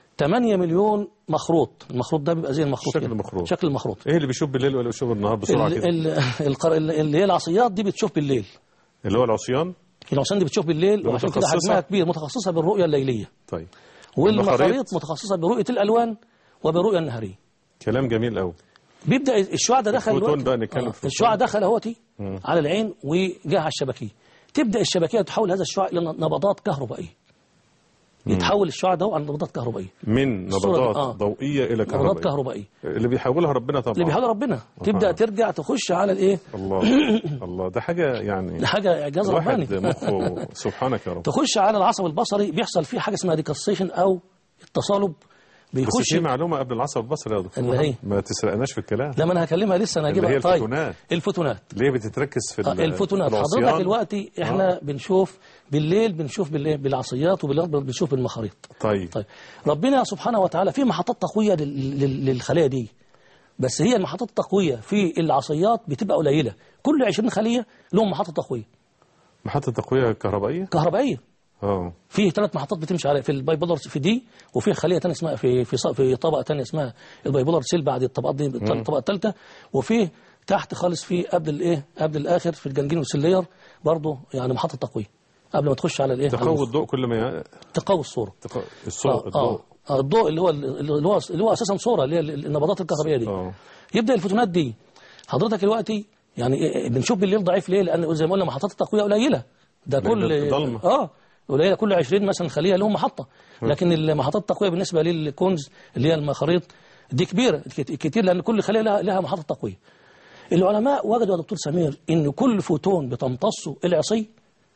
8 مليون مخروط المخروط ده بيبقى زي المخروط شكل كده. المخروط. شكل المخروط ايه اللي بيشوف بالليل ولا بيشوف بالنهار بسرعة ال- كده ال- القر- اللي هي العصيات دي بتشوف بالليل اللي هو العصيان العصيان دي بتشوف بالليل وعشان كده متخصصة؟ حجمها كبير متخصصة بالرؤية الليلية طيب والمخاريط المخاريط؟ متخصصة برؤية الألوان وبالرؤية النهارية كلام جميل قوي بيبدأ الشعاع ده دخل الفوتون الوقت- بقى نتكلم آه، في الشعاع الفوتون. دخل اهوتي على العين وجاء على الشبكية تبدأ الشبكية تحول هذا الشعاع إلى نبضات كهربائية يتحول الشعاع ده عن نبضات كهربائيه من الصورة دي، نبضات آه. ضوئيه الى نبضات كهربائيه كهربائيه اللي بيحولها ربنا طبعا اللي بيحول ربنا تبدا ترجع تخش على الايه الله الله ده حاجه يعني ده حاجه اعجاز الواحد رباني مخه سبحانك يا رب تخش على العصب البصري بيحصل فيه حاجه اسمها ديكالسيشن او التصالب بس بيخش في معلومه قبل العصر البصري يا دكتور اللي هي؟ ما تسرقناش في الكلام لما انا هكلمها لسه انا اللي هي هجيبها طيب الفوتونات. الفوتونات ليه بتتركز في آه، ال- الفوتونات في حضرتك العصيان؟ دلوقتي احنا بنشوف بالليل بنشوف بالايه بالعصيات وبالليل بنشوف بالمخاريط طيب طيب ربنا سبحانه وتعالى في محطات تقويه لل- لل- للخلايا دي بس هي المحطات التقويه في العصيات بتبقى قليله كل 20 خليه لهم محطه تقويه محطه تقويه كهربائيه كهربائيه اه في ثلاث محطات بتمشي على في البايبولار في دي وفي خليه ثانيه اسمها في في ص- في طبقه ثانيه اسمها البايبولار سيل بعد الطبقات دي الطبقه الثالثه وفي تحت خالص في قبل الايه قبل الاخر في الجنجين والسلير برضه يعني محطه تقويه قبل ما تخش على الايه على تقوي المخ. الضوء كل ما ي... تقوي الصوره تق... الصوت الضوء اه آه، الضوء اللي هو اللي هو اللي هو اساسا صوره اللي هي النبضات الكهربائيه دي اه يبدا الفوتونات دي حضرتك دلوقتي يعني إيه- بنشوف بالليل ضعيف ليه لان زي ما قلنا محطات التقويه قليله ده لأن كل ضلمة. اه قليله كل 20 مثلا خليه لهم محطه لكن المحطات التقويه بالنسبه للكونز اللي هي المخاريط دي كبيره كت- كتير لان كل خليه لها, لها محطه تقويه العلماء وجدوا يا دكتور سمير ان كل فوتون بتمتصه العصي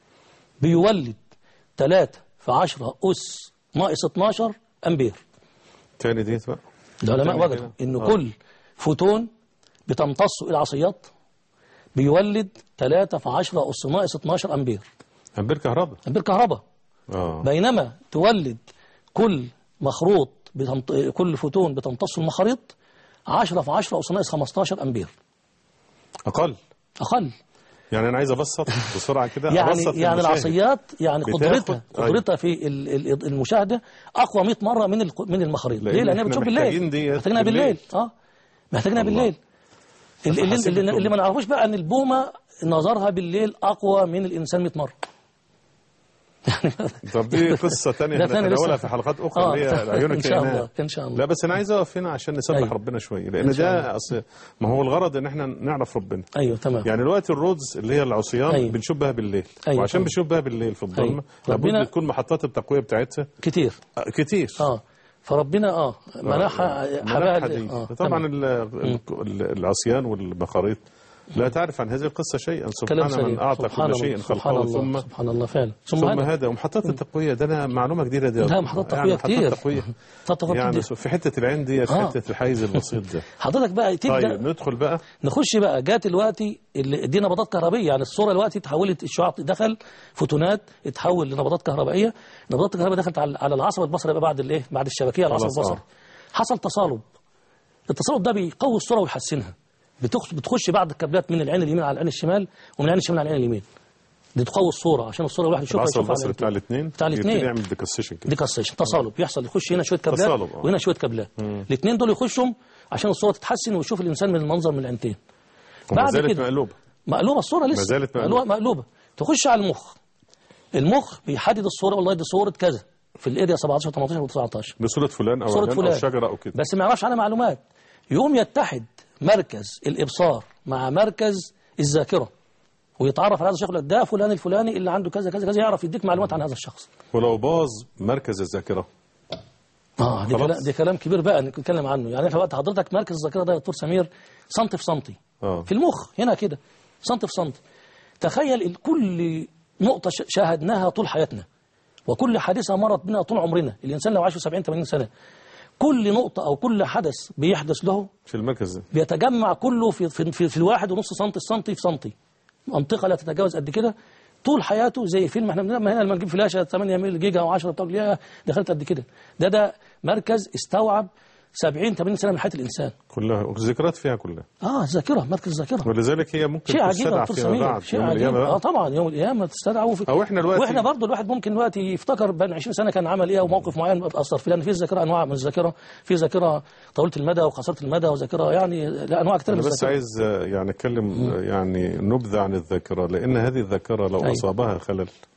بيولد 3 في 10 اس ناقص 12 امبير تاني دي بقى العلماء تاني وجدوا كده. ان آه. كل فوتون بتمتصه العصيات بيولد 3 في 10 اس ناقص 12 امبير امبير كهرباء امبير كهرباء اه بينما تولد كل مخروط بتمط... كل فوتون بتمتصه المخاريط 10 في 10 اس ناقص 15 امبير اقل اقل يعني انا عايز ابسط بسرعه كده يعني ابسط يعني للمشاهد. العصيات يعني بتاخد- قدرتها أيوة. قدرتها في ال- ال- المشاهده اقوى 100 مره من الق- من المخاريط لأن ليه لانها إحنا بتشوف محتاجين بالليل ديت محتاجينها بالليل بالليل. اه محتاجينها الله. بالليل اللي, اللي, حسيت اللي, بالكم. اللي ما نعرفوش بقى ان البومه نظرها بالليل اقوى من الانسان 100 مره طب دي قصه ثانيه ده تاني هنتناولها لسه. في حلقات اخرى آه. اللي هي العيون إن شاء الله، الكائنات إن شاء الله. لا بس انا عايز اقف هنا عشان نسبح أيوة. ربنا شويه لان إن شاء ده اصل ما هو الغرض ان احنا نعرف ربنا ايوه تمام يعني دلوقتي الرودز اللي هي العصيان أيوة. بنشوف بها بالليل أيوة. وعشان أيوة. بنشوف بها بالليل في الظلمه أيوة. لابد ربنا- تكون محطات التقويه بتاعتها كتير آه، كتير اه فربنا اه منحها منحها حبال دي اه طبعا تمام. ال- ال- العصيان والمخاريط لا تعرف عن هذه القصه شيئا كلام سبحان من سليم اعطى سبحان كل شيء الله سبحان خلقه الله ثم سبحان الله فعلا ثم, ثم هذا هذا ومحطات التقويه ده انا معلومه جديده دي لا محطات يعني تقويه محطات كتير تقويه محطات تقويه يعني كتير في حته العين دي في آه. حته الحيز البسيط ده حضرتك بقى تبدا طيب ندخل بقى نخش بقى جات دلوقتي اللي- دي نبضات كهربيه يعني الصوره دلوقتي اتحولت الشعاع دخل فوتونات اتحول لنبضات كهربائيه نبضات الكهرباء دخلت على على العصب البصري بقى بعد الايه بعد الشبكيه على العصب خلاص، البصري حصل تصالب التصالب ده بيقوي الصوره ويحسنها بتخش بتخش بعض الكابلات من العين اليمين على العين الشمال ومن العين الشمال على العين اليمين دي تقوي الصوره عشان الصوره الواحد يشوفها العصر يشوفها على البصري العين. بتاع الاثنين بتاع الاثنين. يعمل ديكسيشن كده دي كاسيشن تصالب يحصل يخش هنا شويه كابلات تصالب، آه. وهنا شويه كابلات الاثنين دول يخشهم عشان الصوره تتحسن ويشوف الانسان من المنظر من العينتين وما بعد زالت كده مقلوبه مقلوبه الصوره لسه ما زالت مقلوبه مقلوبة. مقلوبه تخش على المخ المخ بيحدد الصوره والله دي صوره كذا في الاريا 17 18 و19 بصوره فلان او صورة علان فلان. او شجره او كده بس ما يعرفش عنها معلومات يقوم يتحد مركز الابصار مع مركز الذاكره ويتعرف على هذا الشخص يقول لك ده فلان الفلاني اللي عنده كذا كذا كذا يعرف يديك معلومات عن هذا الشخص ولو باظ مركز الذاكره اه دي خلاص. كلام دي كلام كبير بقى نتكلم عنه يعني احنا وقت حضرتك مركز الذاكره ده يا دكتور سمير سنتي في سنتي اه في المخ هنا كده سنتي في سنتي تخيل ال- كل نقطة ش- شاهدناها طول حياتنا وكل حادثة مرت بنا طول عمرنا الإنسان لو عاش 70 80 سنة كل نقطة أو كل حدث بيحدث له في المركز ده بيتجمع كله في في في, في الواحد ونص سنتي السنتي في سنتي منطقة لا تتجاوز قد كده طول حياته زي فيلم احنا بنعمل هنا لما نجيب فلاشة 8 ميل جيجا او 10 بتاع يا دخلت قد كده ده ده مركز استوعب 70 80 سنة من حياة الإنسان كلها والذكريات فيها كلها اه ذاكرة مركز ذاكرة ولذلك هي ممكن شيء عجيب يا تستدعى دكتور فيما سمير بعد شيء يوم عجيب القيامه اه بقى طبعا يوم القيامه تستدعى وفي أو إحنا دلوقتي- واحنا برضه الواحد ممكن دلوقتي يفتكر بين 20 سنه كان عمل ايه او موقف معين اتاثر فيه لان في ذاكره انواع من الذاكره في ذاكره طويله المدى وقصيره المدى وذاكره يعني لا انواع كثير من انا بس الذاكره عايز آه، يعني اتكلم آه، يعني نبذه عن الذاكره لان هذه الذاكره لو أيوة. اصابها خلل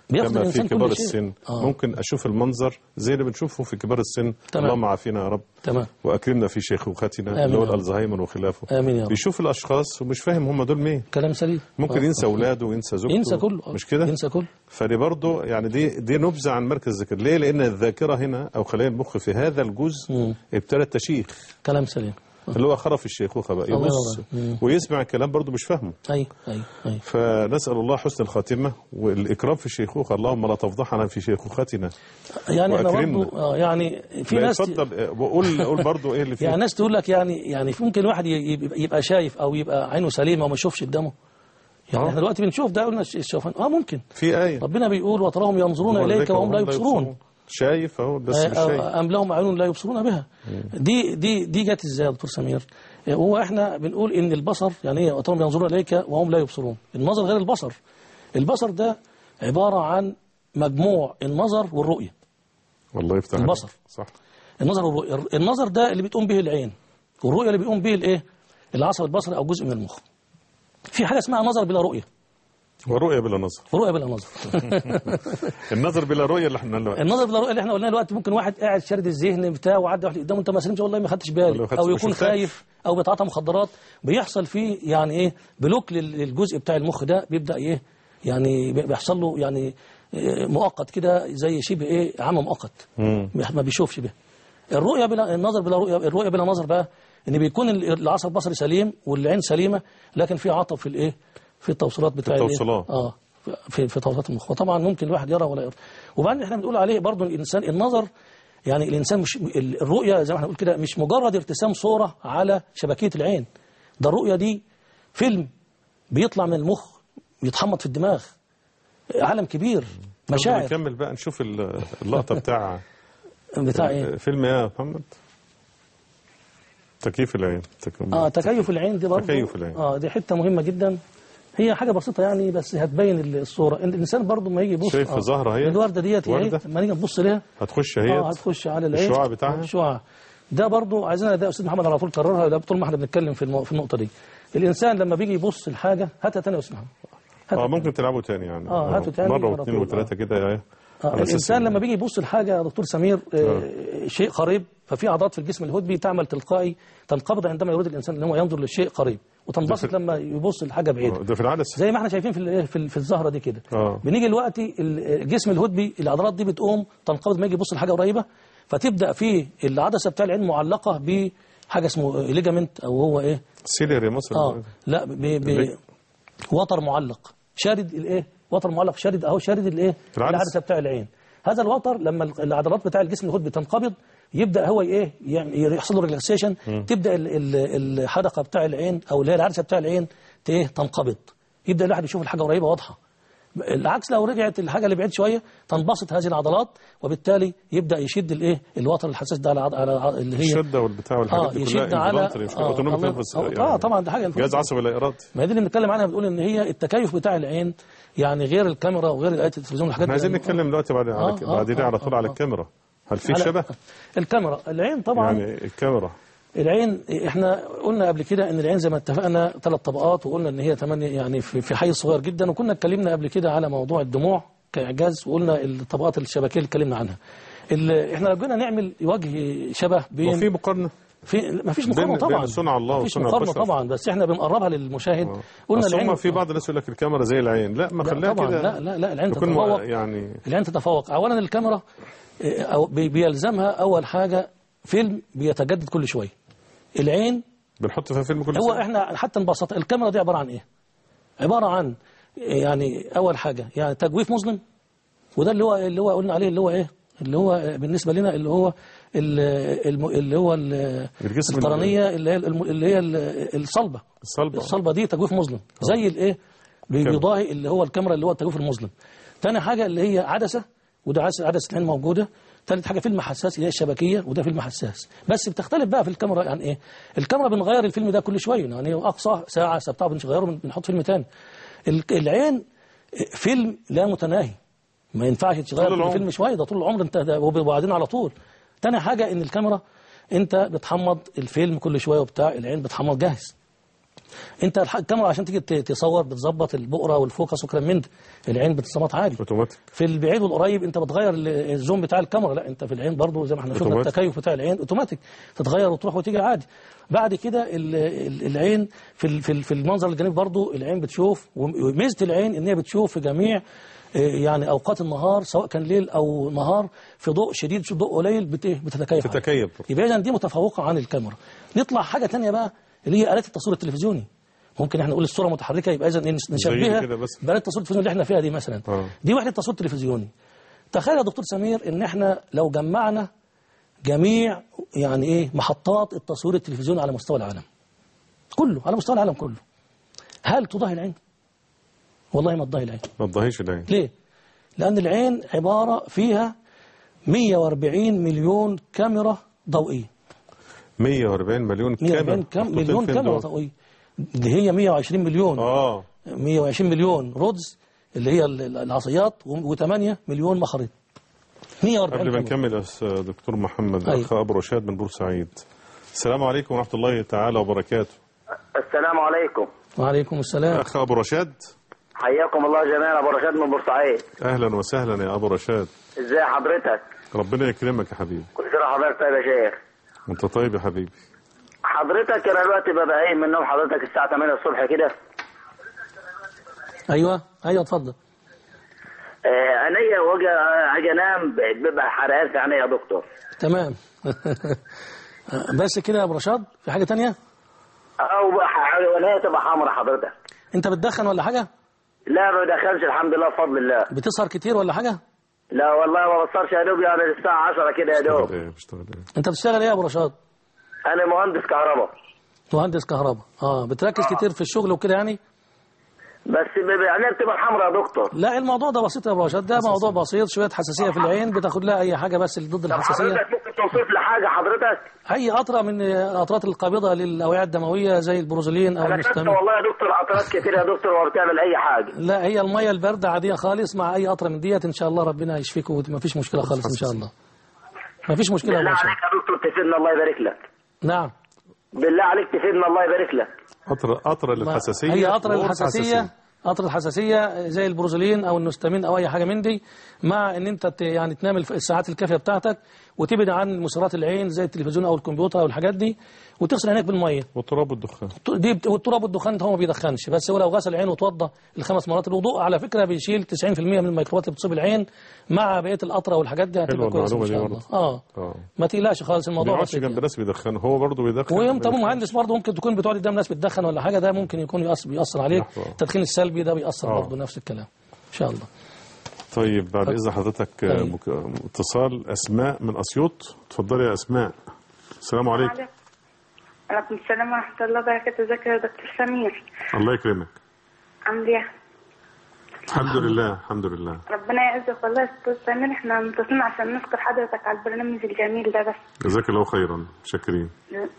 بياخد كما في الإنسان كل كبار شيء. السن آه. ممكن اشوف المنظر زي اللي بنشوفه في كبار السن تمام. اللهم عافينا يا رب تمام واكرمنا في شيخوختنا آمين اللي هو يا رب. الالزهايمر وخلافه آمين يا رب. بيشوف الاشخاص ومش فاهم هم دول مين كلام سليم ممكن آه. ينسى اولاده وينسى زوجته ينسى كله آه. مش كده ينسى كله فدي برضه يعني دي دي نبذه عن مركز الذاكره ليه لان الذاكره هنا او خلايا المخ في هذا الجزء مم. ابتدت تشيخ كلام سليم اللي هو خرف الشيخوخه بقى الله يبص ينور. مم. ويسمع الكلام برضه مش فاهمه اي اي اي فنسال الله حسن الخاتمه والاكرام في الشيخوخه اللهم لا تفضحنا في شيخوختنا يعني احنا وأكرمنا. برضه آه يعني في لا، ناس اتفضل آه، وقول قول برضه ايه اللي فيه يعني ناس تقول لك يعني يعني في ممكن الواحد ي- يبقى يبقى شايف او يبقى عينه سليمه وما يشوفش قدامه يعني آه. احنا دلوقتي بنشوف ده قلنا الش- الشوفان اه ممكن في ايه ربنا بيقول وتراهم ينظرون اليك وهم لا يبصرون شايف اهو بس آه، مش شايف آه، ام لهم اعين لا يبصرون بها دي دي دي جت ازاي يا دكتور سمير آه، هو احنا بنقول ان البصر يعني ايه وتراهم ينظرون اليك وهم لا يبصرون النظر غير البصر البصر ده عباره عن مجموع النظر والرؤيه والله يفتح عليك. البصر. صح النظر والرؤية النظر ده اللي بتقوم به العين والرؤية اللي بيقوم به الايه العصب البصري او جزء من المخ في حاجة اسمها نظر بلا رؤية والرؤيه بلا نظر ورؤية بلا نظر النظر بلا رؤيه اللي احنا اللي النظر بلا رؤية اللي احنا قلناه دلوقتي ممكن واحد قاعد شارد الذهن بتاعه وعدى واحد قدامه انت ما سلمش والله ما خدتش والله ما بالي خدتش- او ما يكون شفتكش. خايف او بيتعاطى مخدرات بيحصل فيه يعني ايه بلوك لل- للجزء بتاع المخ ده بيبدأ ايه يعني بي- بيحصل له يعني إيه، مؤقت كده زي شبه ايه عمى مؤقت مم. ما بيشوفش به الرؤية بلا النظر بلا رؤية الرؤية بلا نظر بقى ان بيكون ال- العصب البصري سليم والعين سليمة لكن في عطب في الايه في التوصيلات بتاع الإيه؟ التوصيلات. اه في في توصيلات المخ وطبعا ممكن الواحد يرى ولا يرى وبعدين احنا بنقول عليه برضه الانسان النظر يعني الانسان مش ال- الرؤية زي ما احنا بنقول كده مش مجرد ارتسام صورة على شبكية العين ده الرؤية دي فيلم بيطلع من المخ يتحمض في الدماغ عالم كبير مشاعر نكمل بقى نشوف ال- اللقطه بتاع بتاع ايه فيلم ايه يا محمد تكييف العين تك- اه تكيف العين دي برضه تكيف العين. اه دي حته مهمه جدا هي حاجه بسيطه يعني بس هتبين ال- الصوره إن الانسان برضه ما يجي يبص شايف آه. ظهرها هي؟ الورده ديت هي وردة؟ لما نيجي نبص لها هتخش اه هي هتخش على العين الشعاع بتاعها؟ آه، الشعاع ده برضه عايزين ده استاذ محمد على طول كررها ده طول ما احنا بنتكلم في المو... في النقطه دي الانسان لما بيجي يبص لحاجه هاتها تاني واسمعها هاتها اه ممكن تلعبوا تاني يعني آه، هاتوا تاني مره على واثنين طول. وثلاثه كده يا آه، على أساس الانسان إن- لما بيجي يبص لحاجه يا دكتور سمير آه، شيء قريب ففي عضلات في الجسم الهدبي تعمل تلقائي تنقبض عندما يريد الانسان ان هو ينظر للشيء قريب وتنبسط لما يبص لحاجه بعيده ده في العدسه زي ما احنا شايفين في ال- في ال- في الزهره دي كده آه. بنيجي دلوقتي ال- الجسم الهدبي العضلات دي بتقوم تنقبض ما يجي يبص لحاجه قريبه فتبدا في العدسه بتاع العين معلقه بحاجه اسمه ليجامنت او هو ايه سيلير يا مصر اه لا ب ب اللي- وتر معلق شارد الايه وتر معلق شارد اهو شارد الايه العدسة. العدسه بتاع العين هذا الوتر لما ال- العضلات بتاع الجسم الهدبي تنقبض يبدا هو ايه يعني يحصل له ريلاكسيشن تبدا ال- ال- الحدقه بتاع العين او اللي هي العدسه بتاع العين ت- إيه؟ تنقبض يبدا الواحد يشوف الحاجه قريبه واضحه العكس لو رجعت الحاجه اللي بعيد شويه تنبسط هذه العضلات وبالتالي يبدا يشد الايه الوتر الحساس ده على عض- على عض- اللي هي الشده والبتاع والحاجات اه دي يشد كلها على involuntary، مش آه، اوتونوميك الله- نيرفس اه آه، طبعا ده حاجه جهاز عصبي لا ارادي ما هي دي اللي بنتكلم عنها بتقول ان هي التكيف بتاع العين يعني غير الكاميرا وغير ايات التلفزيون والحاجات احنا عايزين دي. نتكلم دلوقتي بعد آه، على- آه، بعد دي آه، على طول آه، على آه. الكاميرا هل في على- شبه الكاميرا العين طبعا يعني يعني الكاميرا العين احنا قلنا قبل كده ان العين زي ما اتفقنا ثلاث طبقات وقلنا ان هي ثمانية يعني في في حيز صغير جدا وكنا اتكلمنا قبل كده على موضوع الدموع كاعجاز وقلنا الطبقات الشبكيه اللي اتكلمنا عنها ال- احنا لو جينا نعمل وجه شبه بين وفي مقارنه في ما فيش بين- مقارنه بين طبعا صنع الله ما فيش وصنع مقارنه البشر. طبعا بس احنا بنقربها للمشاهد قلنا بس هم العين في بعض الناس يقول لك الكاميرا زي العين لا ما لا خليها طبعا كده لا لا لا العين تكون تتفوق يعني العين تتفوق اولا الكاميرا آه، أو بي- بيلزمها اول حاجه فيلم بيتجدد كل شويه العين بنحط فيها فيلم كل هو سنة. احنا حتى نبسط الكاميرا دي عباره عن ايه عباره عن يعني اول حاجه يعني تجويف مظلم وده اللي هو اللي هو قلنا عليه اللي هو ايه اللي هو بالنسبه لنا اللي هو ال- الم- اللي هو ال- الجسم القرنيه اللي هي الم- اللي هي ال- الصلبه الصلبة. الصلبه دي تجويف مظلم زي الايه بي- بيضاهي اللي هو الكاميرا اللي هو التجويف المظلم تاني حاجه اللي هي عدسه وده عدسه عدسه العين موجوده ثالث حاجه فيلم حساس اللي هي الشبكيه وده فيلم حساس بس بتختلف بقى في الكاميرا يعني ايه الكاميرا بنغير الفيلم ده كل شويه يعني اقصى ساعه ساعه بنغيره بنحط فيلم تاني ال- العين فيلم لا متناهي ما ينفعش طول تغير العمر. كل فيلم شويه ده طول العمر انت ده وبعدين على طول تاني حاجه ان الكاميرا انت بتحمض الفيلم كل شويه وبتاع العين بتحمض جاهز انت الح- الكاميرا عشان تيجي ت- تصور بتظبط البؤره والفوكس وكلام من ده العين بتظبط عادي اوتوماتيك في البعيد والقريب انت بتغير ال- الزوم بتاع الكاميرا لا انت في العين برضو زي ما احنا شفنا أوتوماتيك. التكيف بتاع العين اوتوماتيك تتغير وتروح وتيجي عادي بعد كده ال- ال- العين في ال- في ال- في المنظر الجانبي برضو العين بتشوف وميزه العين ان هي بتشوف في جميع اه، يعني اوقات النهار سواء كان ليل او نهار في ضوء شديد في ضوء قليل بت- إيه؟ بتتكيف عليه. تتكيف يبقى اذا دي متفوقه عن الكاميرا نطلع حاجه تانية بقى اللي هي آلات التصوير التلفزيوني ممكن احنا نقول الصوره متحركه يبقى اذا نشبهها كده بس. بآلات التصوير التلفزيوني اللي احنا فيها دي مثلا آه. دي وحده تصوير تلفزيوني تخيل يا دكتور سمير ان احنا لو جمعنا جميع يعني ايه محطات التصوير التلفزيوني على مستوى العالم كله على مستوى العالم كله هل تضاهي العين والله ما تضاهي العين ما تضاهيش العين ليه لان العين عباره فيها 140 مليون كاميرا ضوئيه 140 مليون 140 كاميرا كام محطوطين مليون فين كاميرا دول؟ ضوئيه دي هي 120 مليون اه 120 مليون رودز اللي هي ال- ال- العصيات و8 مليون مخاريط 140 قبل ما كاميرا. نكمل يا أستاذ دكتور محمد أيوة. اخ ابو رشاد من بورسعيد السلام عليكم ورحمه الله تعالى وبركاته السلام عليكم وعليكم السلام اخ ابو رشاد حياكم الله جميعا ابو رشاد من بورسعيد اهلا وسهلا يا ابو رشاد ازي حضرتك ربنا يكرمك يا حبيبي كل سنه وحضرتك طيب يا شيخ انت طيب يا حبيبي حضرتك انا دلوقتي ببقى قايم من النوم حضرتك الساعه 8 الصبح كده ايوه ايوه اتفضل آه، عينيا واجي اجي انام بيبقى حرقان في عينيا يا دكتور تمام بس كده يا ابو رشاد في حاجه تانية او بقى ح- عينيا تبقى حمرا حضرتك انت بتدخن ولا حاجه لا ما دخلش الحمد لله بفضل الله بتسهر كتير ولا حاجه لا والله ما بصرش يا دوب يعني الساعه 10 كده يا دوب بشتغل ايه بشتغل ايه انت بتشتغل ايه يا ابو رشاد انا مهندس كهرباء مهندس كهرباء اه بتركز كتير في الشغل وكده يعني بس بيبقى عينيا بتبقى حمرا يا دكتور لا الموضوع ده بسيط يا ابو رشاد ده موضوع بسيط شويه حساسيه في العين بتاخد لها اي حاجه بس اللي ضد طب الحساسيه حضرتك ممكن توصف لي حاجه حضرتك اي قطره من القطرات القابضه للاوعيه الدمويه زي البروزولين او انا خدت المستمر والله يا دكتور عطرات كتير يا دكتور وما بتعمل اي حاجه لا هي الميه البارده عاديه خالص مع اي قطره من ديت ان شاء الله ربنا يشفيك وما فيش مشكله خالص ان شاء الله ما فيش مشكله يا ابو بالله رشاد عليك يا دكتور تفيدنا الله يبارك لك نعم بالله عليك تفيدنا الله يبارك لك قطر قطر ما- للحساسيه هي قطر وقرص الحساسيه قطر الحساسيه زي البروزولين او النستامين او اي حاجه من دي مع ان انت ت- يعني تنام الف- الساعات الكافيه بتاعتك وتبعد عن مسرات العين زي التلفزيون او الكمبيوتر او الحاجات دي وتغسل عينيك بالميه والتراب والدخان دي بت- والتراب والدخان هو ما بيدخنش بس هو لو غسل عينه وتوضى الخمس مرات الوضوء على فكره بيشيل 90% من الميكروبات اللي بتصيب العين مع بقيه القطره والحاجات دي هتبقى حلوة كويسه ان المعلومة شاء دي الله اه اه ما تقلقش خالص ما الموضوع بيقعدش بسيط جنب يعني. ناس بيدخنوا هو برضه بيدخن وانت ابو بيدخن. مهندس برضه ممكن تكون بتقعد قدام ناس بتدخن ولا حاجه ده ممكن يكون يأثر, بيأثر عليك لحظة. التدخين السلبي ده بيأثر آه. برضه نفس الكلام ان شاء الله طيب بعد اذن حضرتك آه، أيوة. مك- اتصال اسماء من اسيوط اتفضلي يا اسماء السلام عليكم عليكم السلام ورحمة الله وبركاته ازيك يا دكتور سمير الله يكرمك عامل ايه؟ الحمد لله الحمد لله ربنا يعزك والله يا دكتور سمير احنا متصلين عشان نشكر حضرتك على البرنامج الجميل ده بس جزاك الله خيرا شاكرين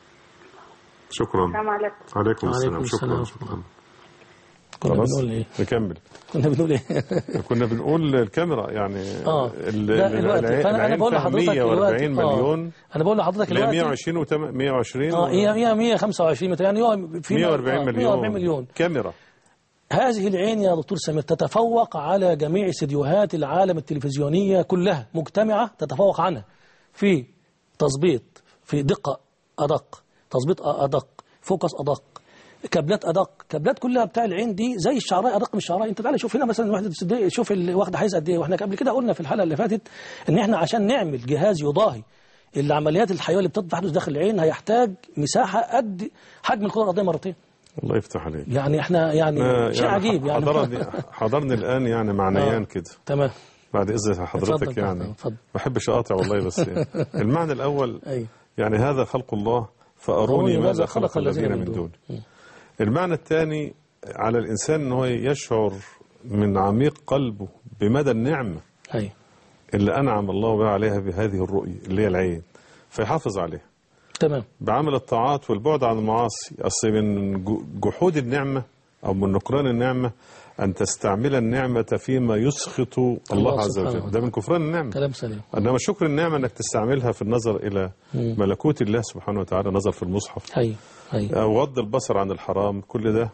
شكرا السلام عليكم عليكم السلام عليكم شكرا السلام. شكرا كنا خلاص بنقول ايه نكمل كنا بنقول ايه كنا بنقول الكاميرا يعني اه ال- لا ال- الوقت العين- فانا انا العين بقول فيها لحضرتك 140 الوقت مليون انا بقول لحضرتك لا الوقت 120 و 120 اه هي هي 125 متر يعني هو في 140 آه، مليون 140 مليون كاميرا هذه العين يا دكتور سمير تتفوق على جميع استديوهات العالم التلفزيونية كلها مجتمعة تتفوق عنها في تظبيط في دقة أدق تظبيط أدق فوكس أدق كابلات أدق كابلات كلها بتاع العين دي زي الشعراء أدق من الشعراء أنت تعالى شوف هنا مثلا واحدة تصدق- شوف ال- واخدة حيز قد إيه وإحنا قبل كده قلنا في الحلقة اللي فاتت إن إحنا عشان نعمل جهاز يضاهي العمليات الحيوية اللي بتحدث داخل العين هيحتاج مساحة قد حجم الكرة الأرضية مرتين الله يفتح عليك يعني احنا يعني آه، شيء يعني عجيب يعني حضرني حضرني الان يعني معنيان آه. كده تمام بعد اذن حضرتك اتفضل، يعني اتفضل. ما بحبش اقاطع والله بس يعني. المعنى الاول أيوة. يعني هذا خلق الله فاروني ماذا خلق الذين من دونه المعنى الثاني على الانسان ان هو يشعر من عميق قلبه بمدى النعمه أيوة. اللي انعم الله بها عليها بهذه الرؤيه اللي هي العين فيحافظ عليها تمام بعمل الطاعات والبعد عن المعاصي اصل من جو- جحود النعمه أو من نكران النعمة أن تستعمل النعمة فيما يسخط الله عز سبحانه وجل ده من كفران النعمة كلام سليم إنما شكر النعمة أنك تستعملها في النظر إلى ملكوت الله سبحانه وتعالى نظر في المصحف هي هي أو غض البصر عن الحرام كل ده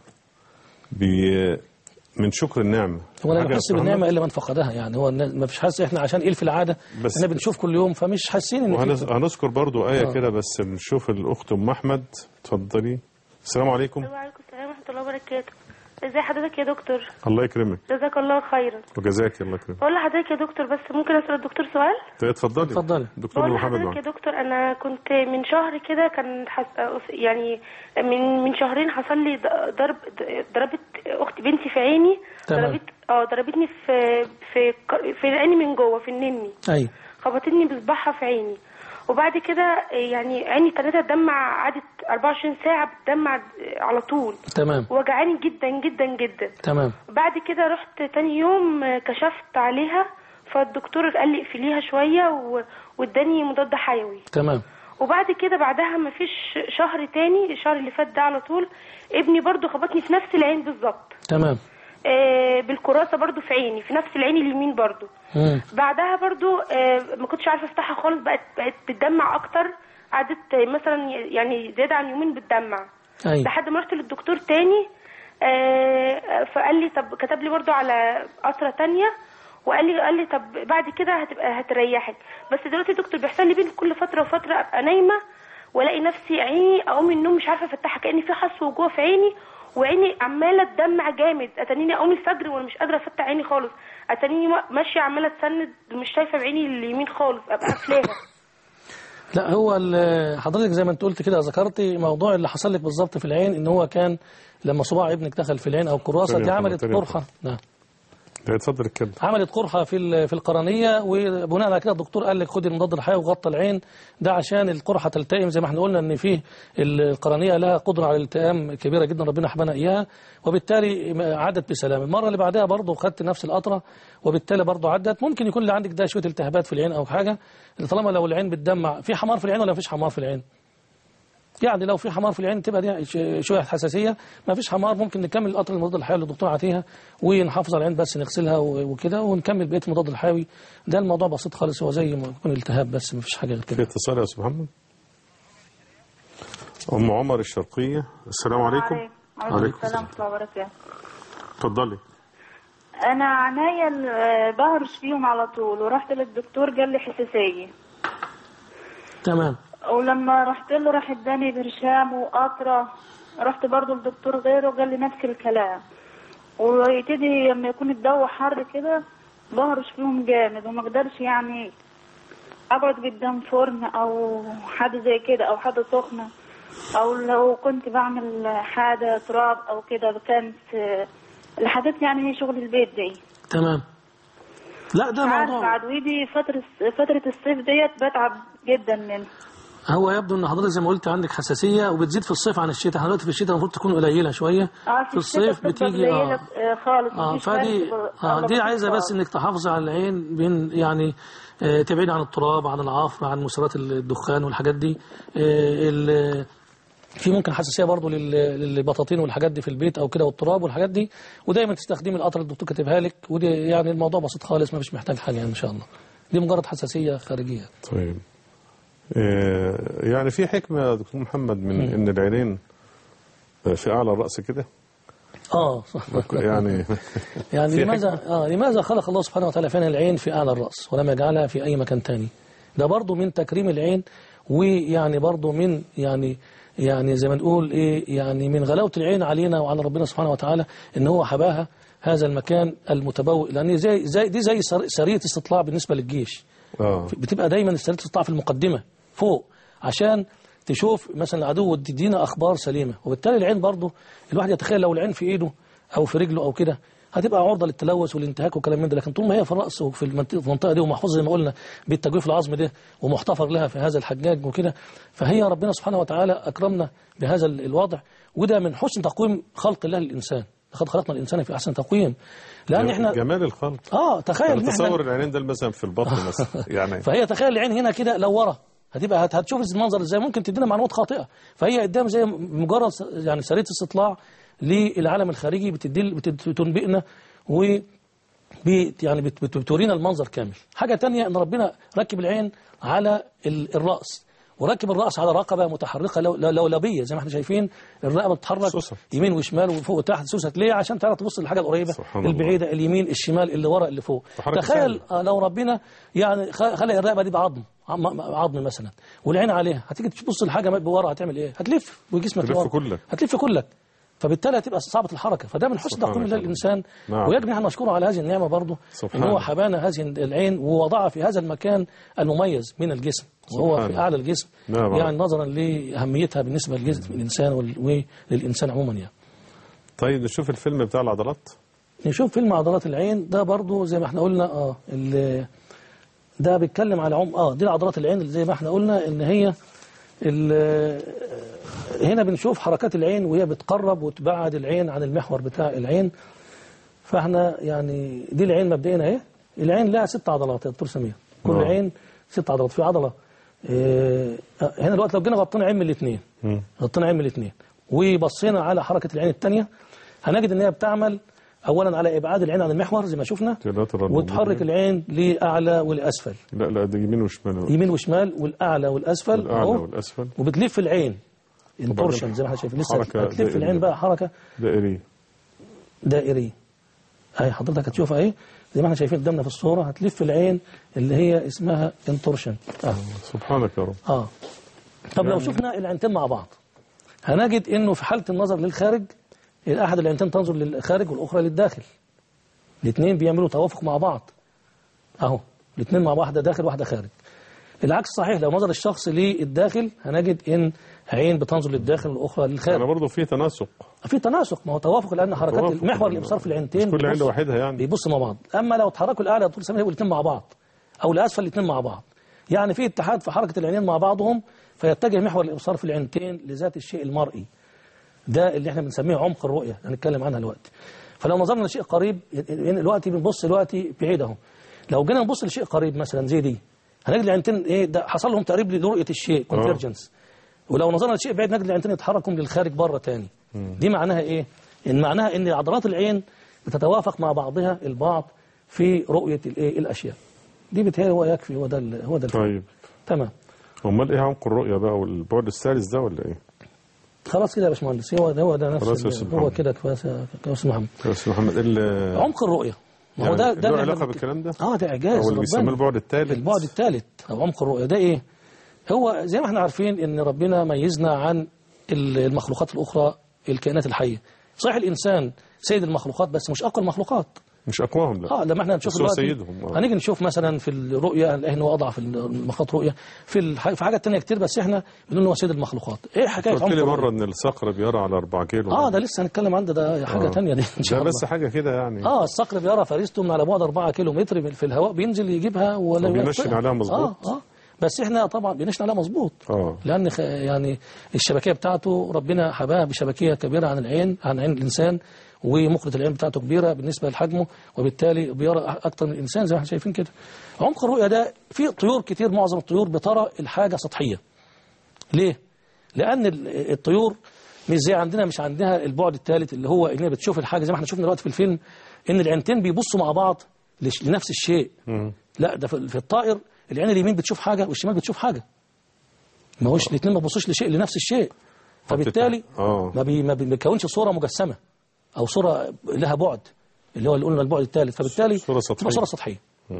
بي من شكر النعمة هو لا حاجة يحس يا بالنعمة إلا من فقدها يعني هو الناس- ما فيش حاسس إحنا عشان إيه في العادة بس- إحنا بنشوف كل يوم فمش حاسين إن في وهنذكر برضو آية آه. كده بس نشوف الأخت أم أحمد اتفضلي السلام عليكم وعليكم السلام ورحمة الله وبركاته ازي حضرتك يا دكتور الله يكرمك جزاك الله خيرا وجزاك الله يكرمك بقول لحضرتك يا دكتور بس ممكن اسال الدكتور سؤال طيب اتفضلي اتفضلي. دكتور بقول محمد لحضرتك معك يا دكتور انا كنت من شهر كده كان حس... يعني من من شهرين حصل لي ض- ضرب ضربت اخت بنتي في عيني تمام. ضربت اه ضربتني في في ك- في عيني من جوه في النني أي خبطتني بصباعها في عيني وبعد كده يعني عيني ابتدت تدمع قعدت 24 ساعة بتدمع على طول تمام وجعاني جدا جدا جدا تمام بعد كده رحت تاني يوم آه، كشفت عليها فالدكتور قال لي اقفليها شويه و- واداني مضاد حيوي تمام وبعد كده بعدها مفيش شهر تاني الشهر اللي فات ده على طول ابني برضو خبطني في نفس العين بالظبط تمام آه، بالكراسه برضو في عيني في نفس العين اليمين برضو مم. بعدها برضو آه، ما كنتش عارفه افتحها خالص بقت بقت بتدمع اكتر قعدت آه، مثلا يعني زياده عن يومين بتدمع أي لحد ما رحت للدكتور تاني آه، فقال لي طب كتب لي برضو على قطره تانية وقال لي قال لي طب بعد كده هتبقى هتريحك بس دلوقتي يا دكتور بيحصل لي بين كل فتره وفتره ابقى نايمه والاقي نفسي عيني اقوم من النوم مش عارفه افتحها كاني في حصو جوه في عيني وعيني عماله تدمع جامد اتنيني اقوم الفجر وانا مش قادره افتح عيني خالص اتنيني ماشيه عماله تسند مش شايفه بعيني اليمين خالص ابقى قافلاها لا هو ال- حضرتك زي ما انت قلت كده ذكرتي موضوع اللي حصل لك بالظبط في العين ان هو كان لما صباع ابنك دخل في العين او الكراسه تاني دي يا عملت محمد، تاني يا قرحه نعم لا، اتفضل اتكلم عملت قرحه في ال- في القرنيه وبناء على كده الدكتور قال لك خدي المضاد الحيوي وغطى العين ده عشان القرحه تلتئم زي ما احنا قلنا ان فيه ال- القرنيه لها قدره على الالتئام كبيره جدا ربنا حبانا اياها وبالتالي عدت بسلام المره اللي بعدها برضه خدت نفس القطره وبالتالي برضه عدت ممكن يكون اللي عندك ده شويه التهابات في العين او حاجه طالما لو العين بتدمع في حمار في العين ولا مفيش حمار في العين يعني لو في حمار في العين تبقى دي ش- شويه حساسيه ما فيش حمار ممكن نكمل القطر المضاد الحيوي اللي الدكتور عطيها ونحافظ على العين بس نغسلها و- وكده ونكمل بقيه المضاد الحيوي ده الموضوع بسيط خالص هو زي ما يكون التهاب بس ما فيش حاجه غير في كده اتصال يا استاذ محمد ام عمر الشرقيه السلام عليكم عليكم السلام ورحمة الله وبركاته اتفضلي أنا عناية ال- بهرش فيهم على طول ورحت للدكتور قال لي حساسية تمام ولما رحت له راح اداني برشام وقطرة رحت برضو لدكتور غيره قال لي نفس الكلام ويبتدي لما يكون الجو حر كده بهرش فيهم جامد وما اقدرش يعني اقعد قدام فرن او حاجه زي كده او حاجه سخنه او لو كنت بعمل حاجه تراب او كده كانت آه، الحاجات يعني هي شغل البيت دي تمام لا ده عارفه موضوع عدويدي فتره فتره الصيف ديت بتعب جدا منها هو يبدو ان حضرتك زي ما قلت عندك حساسيه وبتزيد في الصيف عن الشتاء احنا دلوقتي في الشتاء المفروض تكون قليله شويه اه في الصيف الشتاء بتبقى بتيجي قليلة، اه آه، خالص اه مفيش فدي فرق، اه أغلب دي عايزه الصيف بس انك تحافظ على العين بين يعني آه تبعد عن التراب عن العفر عن مسرات الدخان والحاجات دي آه ال- في ممكن حساسيه برضه لل- للبطاطين والحاجات دي في البيت او كده والتراب والحاجات دي ودايما تستخدمي القطر اللي الدكتور كاتبها لك ودي يعني الموضوع بسيط خالص ما فيش محتاج حاجه يعني ان شاء الله دي مجرد حساسيه خارجيه طيب آه، يعني في حكمه يا دكتور محمد من ان العينين في اعلى الراس كده اه صح. يعني يعني في لماذا آه لماذا خلق الله سبحانه وتعالى فينا العين في أعلى الرأس ولم يجعلها في أي مكان تاني ده برضو من تكريم العين ويعني برضو من يعني يعني زي ما نقول ايه يعني من غلاوة العين علينا وعلى ربنا سبحانه وتعالى ان هو حباها هذا المكان المتبوئ لان زي زي دي زي سر- سريه استطلاع بالنسبه للجيش اه بتبقى دايما سريه الاستطلاع في المقدمه فوق عشان تشوف مثلا العدو تدينا اخبار سليمه وبالتالي العين برضه الواحد يتخيل لو العين في ايده او في رجله او كده هتبقى عرضه للتلوث والانتهاك وكلام من ده لكن طول ما هي في الراس وفي المنطقه في المنطقه دي ومحفوظه زي ما قلنا بالتجويف العظم ده ومحتفر لها في هذا الحجاج وكده فهي ربنا سبحانه وتعالى اكرمنا بهذا ال- الوضع وده من حسن تقويم خلق الله للانسان لقد خلقنا الانسان في احسن تقويم لان احنا جمال الخلق اه تخيل انا إن إحنا- تصور العينين ده مثلا في البطن مثلا يعني فهي تخيل العين هنا كده لو ورا هتبقى هت- هتشوف المنظر ازاي ممكن تدينا معلومات خاطئه فهي قدام زي مجرد س- يعني سريه استطلاع للعالم الخارجي بتدل بتنبئنا و بت يعني بت- بت- بتورينا المنظر كامل حاجة تانية ان ربنا ركب العين على ال- الرأس وركب الرأس على رقبة متحركة لو- لو- لولبية زي ما احنا شايفين الرقبة بتتحرك سوست. يمين وشمال وفوق وتحت سوست ليه عشان تعرف تبص للحاجة القريبة سبحان الله. البعيدة اليمين الشمال اللي ورا اللي فوق وحركة تخيل آه، لو ربنا يعني خ- خلق الرقبة دي بعظم عم- عظم مثلا والعين عليها هتيجي تبص لحاجة بورا هتعمل ايه هتلف وجسمك تلف لورا. كلك. هتلف كلك فبالتالي هتبقى صعبة الحركة فده من حسن سبحان تقويم الله الله. الإنسان نعم. ويجب نحن نشكره على هذه النعمة برضه سبحان إن هو الله. حبانا هذه العين ووضعها في هذا المكان المميز من الجسم وهو سبحان في أعلى الجسم نعم. يعني نظرا لأهميتها بالنسبة لجسم الإنسان وال- وللإنسان عموما يعني طيب نشوف الفيلم بتاع العضلات نشوف فيلم عضلات العين ده برضو زي ما احنا قلنا اه ال- ده بيتكلم على عم اه دي عضلات العين اللي زي ما احنا قلنا ان هي ال- هنا بنشوف حركات العين وهي بتقرب وتبعد العين عن المحور بتاع العين فاحنا يعني دي العين مبدئيا اهي العين لها ست عضلات يا دكتور سمير كل آه. عين ست عضلات في عضله اه آه، هنا دلوقتي لو جينا غطينا عين من الاثنين مم. غطينا عين من الاثنين وبصينا على حركة العين الثانية هنجد ان هي بتعمل اولا على ابعاد العين عن المحور زي ما شفنا تلاتة وتحرك العين لاعلى والاسفل لا لا ده يمين وشمال يمين وشمال والاعلى والاسفل الأعلى أهو. والأسفل وبتلف العين انتورشن زي ما احنا شايفين لسه حركة هتلف دائرية. العين بقى حركة دائري دائرية اهي حضرتك هتشوفها اهي زي ما احنا شايفين قدامنا في الصورة هتلف العين اللي هي اسمها انتورشن اه سبحانك يا رب اه طب لو شفنا العينتين مع بعض هنجد انه في حالة النظر للخارج احد العينتين تنظر للخارج والاخرى للداخل الاثنين بيعملوا توافق مع بعض اهو الاثنين مع واحدة داخل واحدة خارج العكس صحيح لو نظر الشخص للداخل هنجد ان عين بتنظر للداخل والاخرى أنا للخارج برضه في تناسق في تناسق ما هو توافق لان حركات توافق. المحور الابصار في العينتين مش كل عين بيبص- لوحدها يعني بيبصوا مع بعض اما لو اتحركوا الاعلى طول سمير الاثنين مع بعض او الاسفل الاثنين مع بعض يعني في اتحاد في حركه العينين مع بعضهم فيتجه محور الابصار في العينتين لذات الشيء المرئي ده اللي احنا بنسميه عمق الرؤيه هنتكلم عنها دلوقتي فلو نظرنا لشيء قريب يعني دلوقتي بنبص دلوقتي بعيد اهو لو جينا نبص لشيء قريب مثلا زي دي هنجد العينتين ايه ده حصل لهم تقريب لرؤيه الشيء كونفرجنس ولو نظرنا لشيء بعيد نجد العينتين يتحركوا للخارج بره تاني دي معناها ايه ان معناها ان عضلات العين بتتوافق مع بعضها البعض في رؤيه الايه الاشياء دي بتهيألي هو يكفي هو ده ال- هو ده الفرق. طيب تمام امال ايه عمق الرؤيه بقى والبعد الثالث ده ولا ايه؟ خلاص كده يا باشمهندس هو ده هو ده خلاص يا نفس أستاذ ال- هو محمد. كده كويس يا يا استاذ محمد يا استاذ محمد ال- عمق الرؤيه ما هو يعني ده ده له اللي علاقه احنا بالكلام ده؟ اه ده اعجاز او اللي بيسموه ربنا. البعد الثالث البعد الثالث او عمق الرؤيه ده ايه هو زي ما احنا عارفين ان ربنا ميزنا عن ال- المخلوقات الاخرى الكائنات الحيه صحيح الانسان سيد المخلوقات بس مش اقوى المخلوقات مش اقواهم لا اه لما احنا نشوف بس هو دلوقتي سيدهم، آه. هنيجي نشوف مثلا في الرؤيه نلاقي ان هو اضعف المخلوقات رؤيه في الح... في حاجات تانية كتير بس احنا بنقول ان هو سيد المخلوقات ايه حكايه قلت عمق لي الرؤية؟ مره ان الصقر بيرى على 4 كيلو اه ده لسه هنتكلم عنه ده حاجه آه. تانية دي ان شاء ده الله بس حاجه كده يعني اه الصقر بيرى فريسته من على بعد 4 كيلو متر في الهواء بينزل يجيبها ولا وبينشن يوقفها. عليها مظبوط. اه اه بس احنا طبعا بنشن عليها مظبوط اه لان خ... يعني الشبكيه بتاعته ربنا حباها بشبكيه كبيره عن العين عن عين الانسان ومخرج العين بتاعته كبيره بالنسبه لحجمه وبالتالي بيرى اكتر من الانسان زي ما احنا شايفين كده عمق الرؤيه ده في طيور كتير معظم الطيور بترى الحاجه سطحيه ليه لان ال- الطيور مش زي عندنا مش عندها البعد الثالث اللي هو ان هي بتشوف الحاجه زي ما احنا شفنا دلوقتي في الفيلم ان العينتين بيبصوا مع بعض لش- لنفس الشيء مم. لا ده في في الطائر العين اليمين بتشوف حاجه والشمال بتشوف حاجه ما هوش الاثنين ما بيبصوش لشيء لنفس الشيء فبالتالي اه ما بي ما بيكونش صوره مجسمه او صوره لها بعد اللي هو اللي قلنا البعد الثالث فبالتالي صورة سطحية. تبقى صوره سطحيه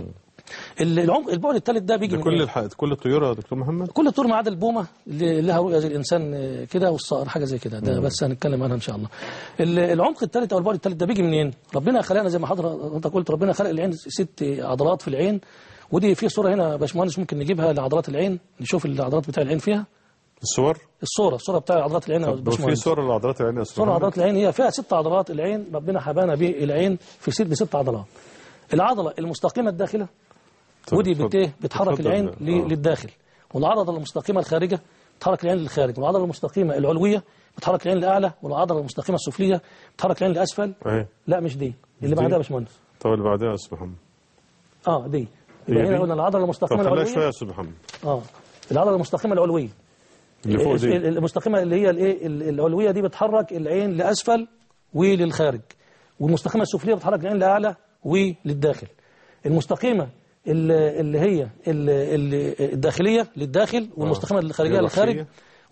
ال- العمق البعد الثالث ده بيجي ده من كل إيه؟ الح... كل الطيور يا دكتور محمد كل الطيور ما عدا البومه اللي لها رؤيه زي الانسان آه، كده والصقر حاجه زي كده ده بس هنتكلم عنها ان شاء الله ال- العمق الثالث او البعد الثالث ده بيجي منين ربنا خلقنا زي ما حضرتك قلت ربنا خلق العين ست عضلات في العين ودي في صوره هنا يا باشمهندس ممكن نجيبها لعضلات العين نشوف العضلات بتاع العين فيها الصور الصوره الصوره بتاع عضلات العين يا طب في باشمهندس صور لعضلات العين يا استاذ صورة محمد؟ عضلات العين هي فيها ست عضلات العين ربنا حبانا به العين في ست بست عضلات العضلة المستقيمة الداخلة طب ودي اتفضل. بت إيه؟ بتحرك اتفضل. العين آه. ل- للداخل والعضلة المستقيمة الخارجة بتحرك العين للخارج والعضلة المستقيمة العلوية بتحرك العين لأعلى والعضلة المستقيمة السفلية بتحرك العين لأسفل اهي لا مش دي اللي دي؟ بعدها يا باشمهندس طب اللي بعدها يا استاذ محمد اه دي هي يبقى هنا دي؟ قلنا العضلة طب المستقيمة خليها العلوية شويه يا استاذ محمد اه العضلة المستقيمة العلوية اللي فوق ال- دي المستقيمة اللي هي الايه ال- العلوية دي بتحرك العين لأسفل وللخارج والمستقيمة السفلية بتحرك العين لأعلى وللداخل المستقيمة ال- اللي هي ال- ال- الداخلية للداخل والمستقيمة الخارجية الرأسية. للخارج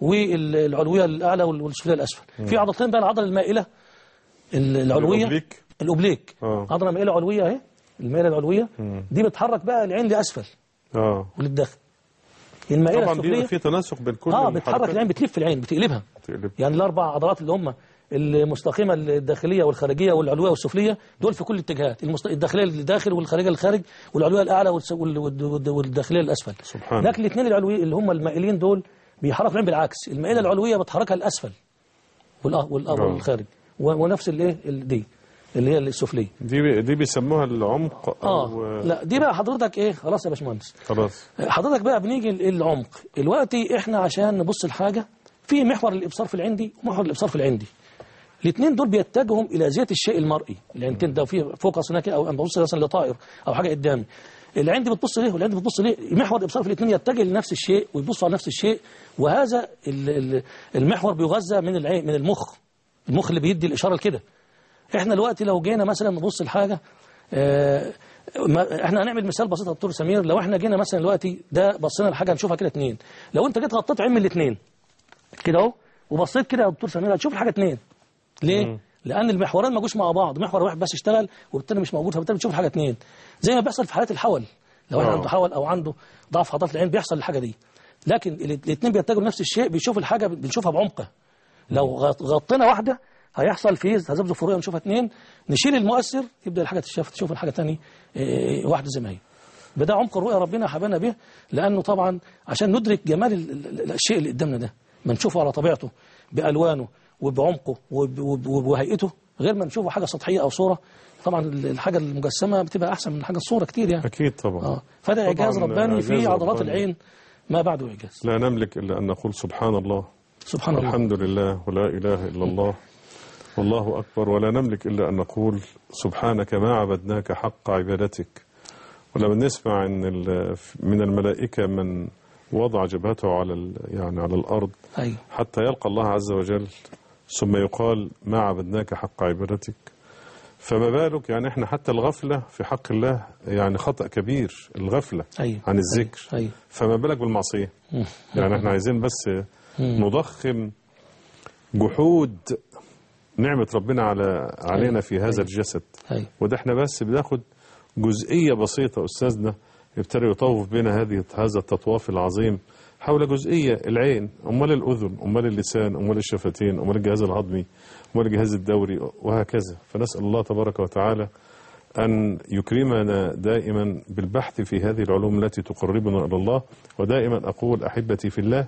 والعلوية للأعلى وال- والسفلية للأسفل في عضلتين بقى العضلة المائلة ال- العلوية الأوبليك. الأوبليك آه. عضلة مائلة علوية اهي المائلة العلوية دي بتحرك بقى العين لأسفل اه وللداخل المائلة طبعا بيبقى السفلية في تناسق بين كل اه بتحرك الحركات. العين بتلف العين بتقلبها تقلب. يعني الاربع عضلات اللي هم المستقيمه الداخليه والخارجيه والعلويه والسفليه دول في كل الاتجاهات المست... الداخليه للداخل والخارجيه للخارج والعلويه الاعلى والس... وال... وال... وال- والداخليه للاسفل سبحان لكن الاثنين العلوي اللي هم المائلين دول بيحركوا العين بالعكس المائله العلويه بتحركها للاسفل والأ... والأ... آه. والخارج و... ونفس الايه ال- دي اللي هي السفليه دي دي بيسموها العمق اه او لا دي بقى حضرتك ايه خلاص يا باشمهندس خلاص حضرتك بقى بنيجي للعمق دلوقتي احنا عشان نبص الحاجة في محور الإبصار في العندي ومحور الإبصار في العندي الاثنين دول بيتجهوا إلى ذات الشيء المرئي العينتين ده في فوكس هناك أو أنا ببص مثلا لطائر أو حاجة قدامي العندي بتبص ليه والعندي بتبص ليه محور الإبصار في الاثنين يتجه لنفس الشيء ويبص على نفس الشيء وهذا ال- ال- المحور بيغذى من العين من المخ المخ اللي بيدي الإشارة لكده احنا دلوقتي لو جينا مثلا نبص لحاجه آه، ما- احنا هنعمل مثال بسيط يا دكتور سمير لو احنا جينا مثلا دلوقتي ده بصينا لحاجه نشوفها كده اتنين لو انت جيت غطيت عين من الاثنين كده اهو وبصيت كده يا دكتور سمير هتشوف الحاجه اتنين ليه؟ لان المحورين ما جوش مع بعض محور واحد بس اشتغل والتاني مش موجود فبالتالي بتشوف الحاجه اتنين زي ما بيحصل في حالات الحول لو واحد آه. عنده حول او عنده ضعف عضلات العين بيحصل الحاجه دي لكن الاثنين بيتجهوا لنفس الشيء بيشوف الحاجه بنشوفها بعمقها لو غط- غطينا واحده هيحصل فيه تذبذب في الرؤيه ونشوفها اثنين نشيل المؤثر يبدا الحاجه تتشاف تشوف الحاجه ثاني واحده زي ما هي بدا عمق الرؤيه ربنا حبانا به لانه طبعا عشان ندرك جمال ال- ال- ال- الشيء اللي قدامنا ده ما نشوفه على طبيعته بالوانه وبعمقه وب- وب- وبهيئته غير ما نشوفه حاجه سطحيه او صوره طبعا ال- الحاجه المجسمه بتبقى احسن من حاجه الصوره كتير يعني اكيد طبعا اه فده طبعاً اعجاز رباني إعجاز في عضلات رباني. العين ما بعده اعجاز لا نملك الا ان نقول سبحان الله سبحان الله الحمد لله ولا اله الا الله والله اكبر ولا نملك الا ان نقول سبحانك ما عبدناك حق عبادتك ولما نسمع ان ال- من الملائكه من وضع جبهته على ال- يعني على الارض ايوه حتى يلقى الله عز وجل ثم يقال ما عبدناك حق عبادتك فما بالك يعني احنا حتى الغفله في حق الله يعني خطا كبير الغفله ايوه عن الذكر ايوه فما بالك بالمعصيه مم. يعني احنا عايزين بس نضخم جحود نعمة ربنا على علينا في هذا الجسد ايوه وده احنا بس بناخد جزئية بسيطة أستاذنا ابتدى يطوف بنا هذه هذا التطواف العظيم حول جزئية العين أمال الأذن أمال اللسان أمال الشفتين أمال الجهاز الهضمي أمال الجهاز الدوري وهكذا فنسأل الله تبارك وتعالى أن يكرمنا دائما بالبحث في هذه العلوم التي تقربنا إلى الله ودائما أقول أحبتي في الله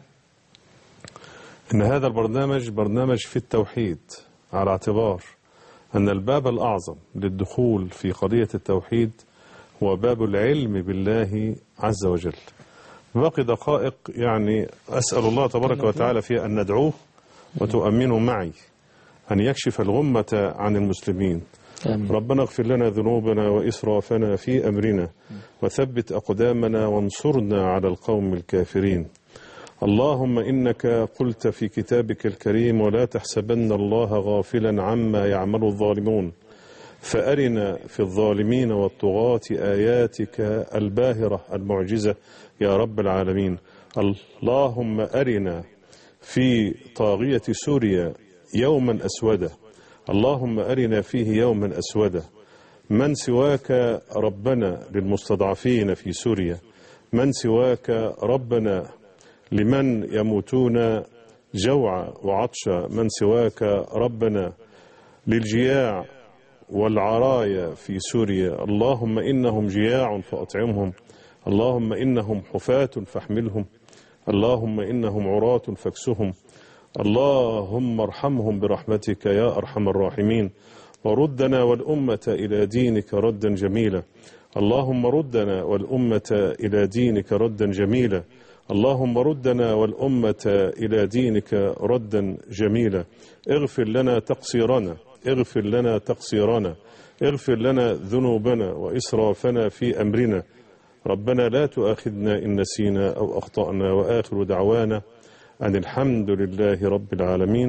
أن هذا البرنامج برنامج في التوحيد على اعتبار أن الباب الأعظم للدخول في قضية التوحيد هو باب العلم بالله عز وجل باقي دقائق يعني أسأل الله تبارك وتعالى في أن ندعوه وتؤمنوا معي أن يكشف الغمة عن المسلمين امين ربنا اغفر لنا ذنوبنا وإسرافنا في أمرنا وثبت أقدامنا وانصرنا على القوم الكافرين اللهم إنك قلت في كتابك الكريم ولا تحسبن الله غافلا عما يعمل الظالمون فأرنا في الظالمين والطغاة آياتك الباهرة المعجزة يا رب العالمين اللهم أرنا في طاغية سوريا يوما أسودا اللهم أرنا فيه يوما أسودا من سواك ربنا للمستضعفين في سوريا من سواك ربنا لمن يموتون جوعا وعطشا من سواك ربنا للجياع والعرايا في سوريا اللهم إنهم جياع فأطعمهم اللهم إنهم حفاة فاحملهم اللهم إنهم عراة فاكسهم اللهم ارحمهم برحمتك يا أرحم الراحمين وردنا والأمة إلى دينك ردا جميلا اللهم ردنا والأمة إلى دينك ردا جميلا اللهم ردنا والأمة إلى دينك ردا جميلا اغفر لنا تقصيرنا اغفر لنا تقصيرنا اغفر لنا ذنوبنا وإسرافنا في أمرنا ربنا لا تؤاخذنا إن نسينا أو أخطأنا وآخر دعوانا أن الحمد لله رب العالمين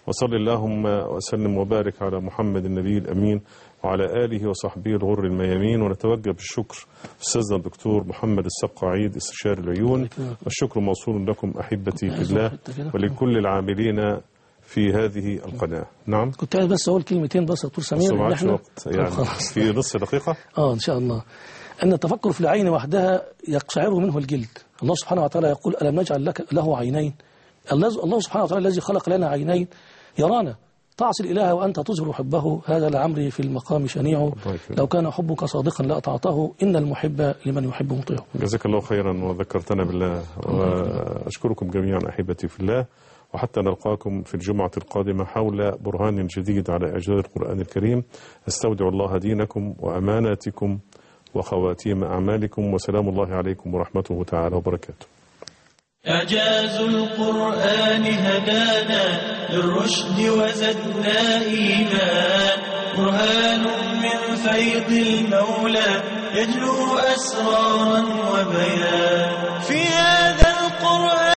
وصل اللهم وسلم وبارك على محمد النبي الأمين وعلى آله وصحبه الغر الميامين ونتوجه بالشكر أستاذنا الدكتور محمد السقاعيد استشاري العيون والشكر موصول لكم أحبتي في الله ولكل العاملين في هذه القناة نعم كنت عايز بس اقول كلمتين بس يا دكتور بس سمير ما إن عادش إحنا- وقت يعني خلاص. في نص دقيقة اه ان شاء الله ان التفكر في العين وحدها يقشعر منه الجلد الله سبحانه وتعالى يقول الم نجعل لك له عينين الله الله سبحانه وتعالى الذي خلق لنا عينين يرانا تعصي الاله وانت تظهر حبه هذا لعمري في المقام شنيع يكرمك. لو كان حبك صادقا لاطعته ان المحب لمن يحب مطيع جزاك الله خيرا وذكرتنا بالله وأشكركم جميعا أحبتي في الله وحتى نلقاكم في الجمعة القادمة حول برهان جديد على إعجاز القرآن الكريم أستودع الله دينكم وأماناتكم وخواتيم أعمالكم وسلام الله عليكم ورحمته تعالى وبركاته إعجاز القرآن هدانا للرشد وزدنا إيمان برهان من فيض المولى يجلو أسرارا وبيان في هذا القرآن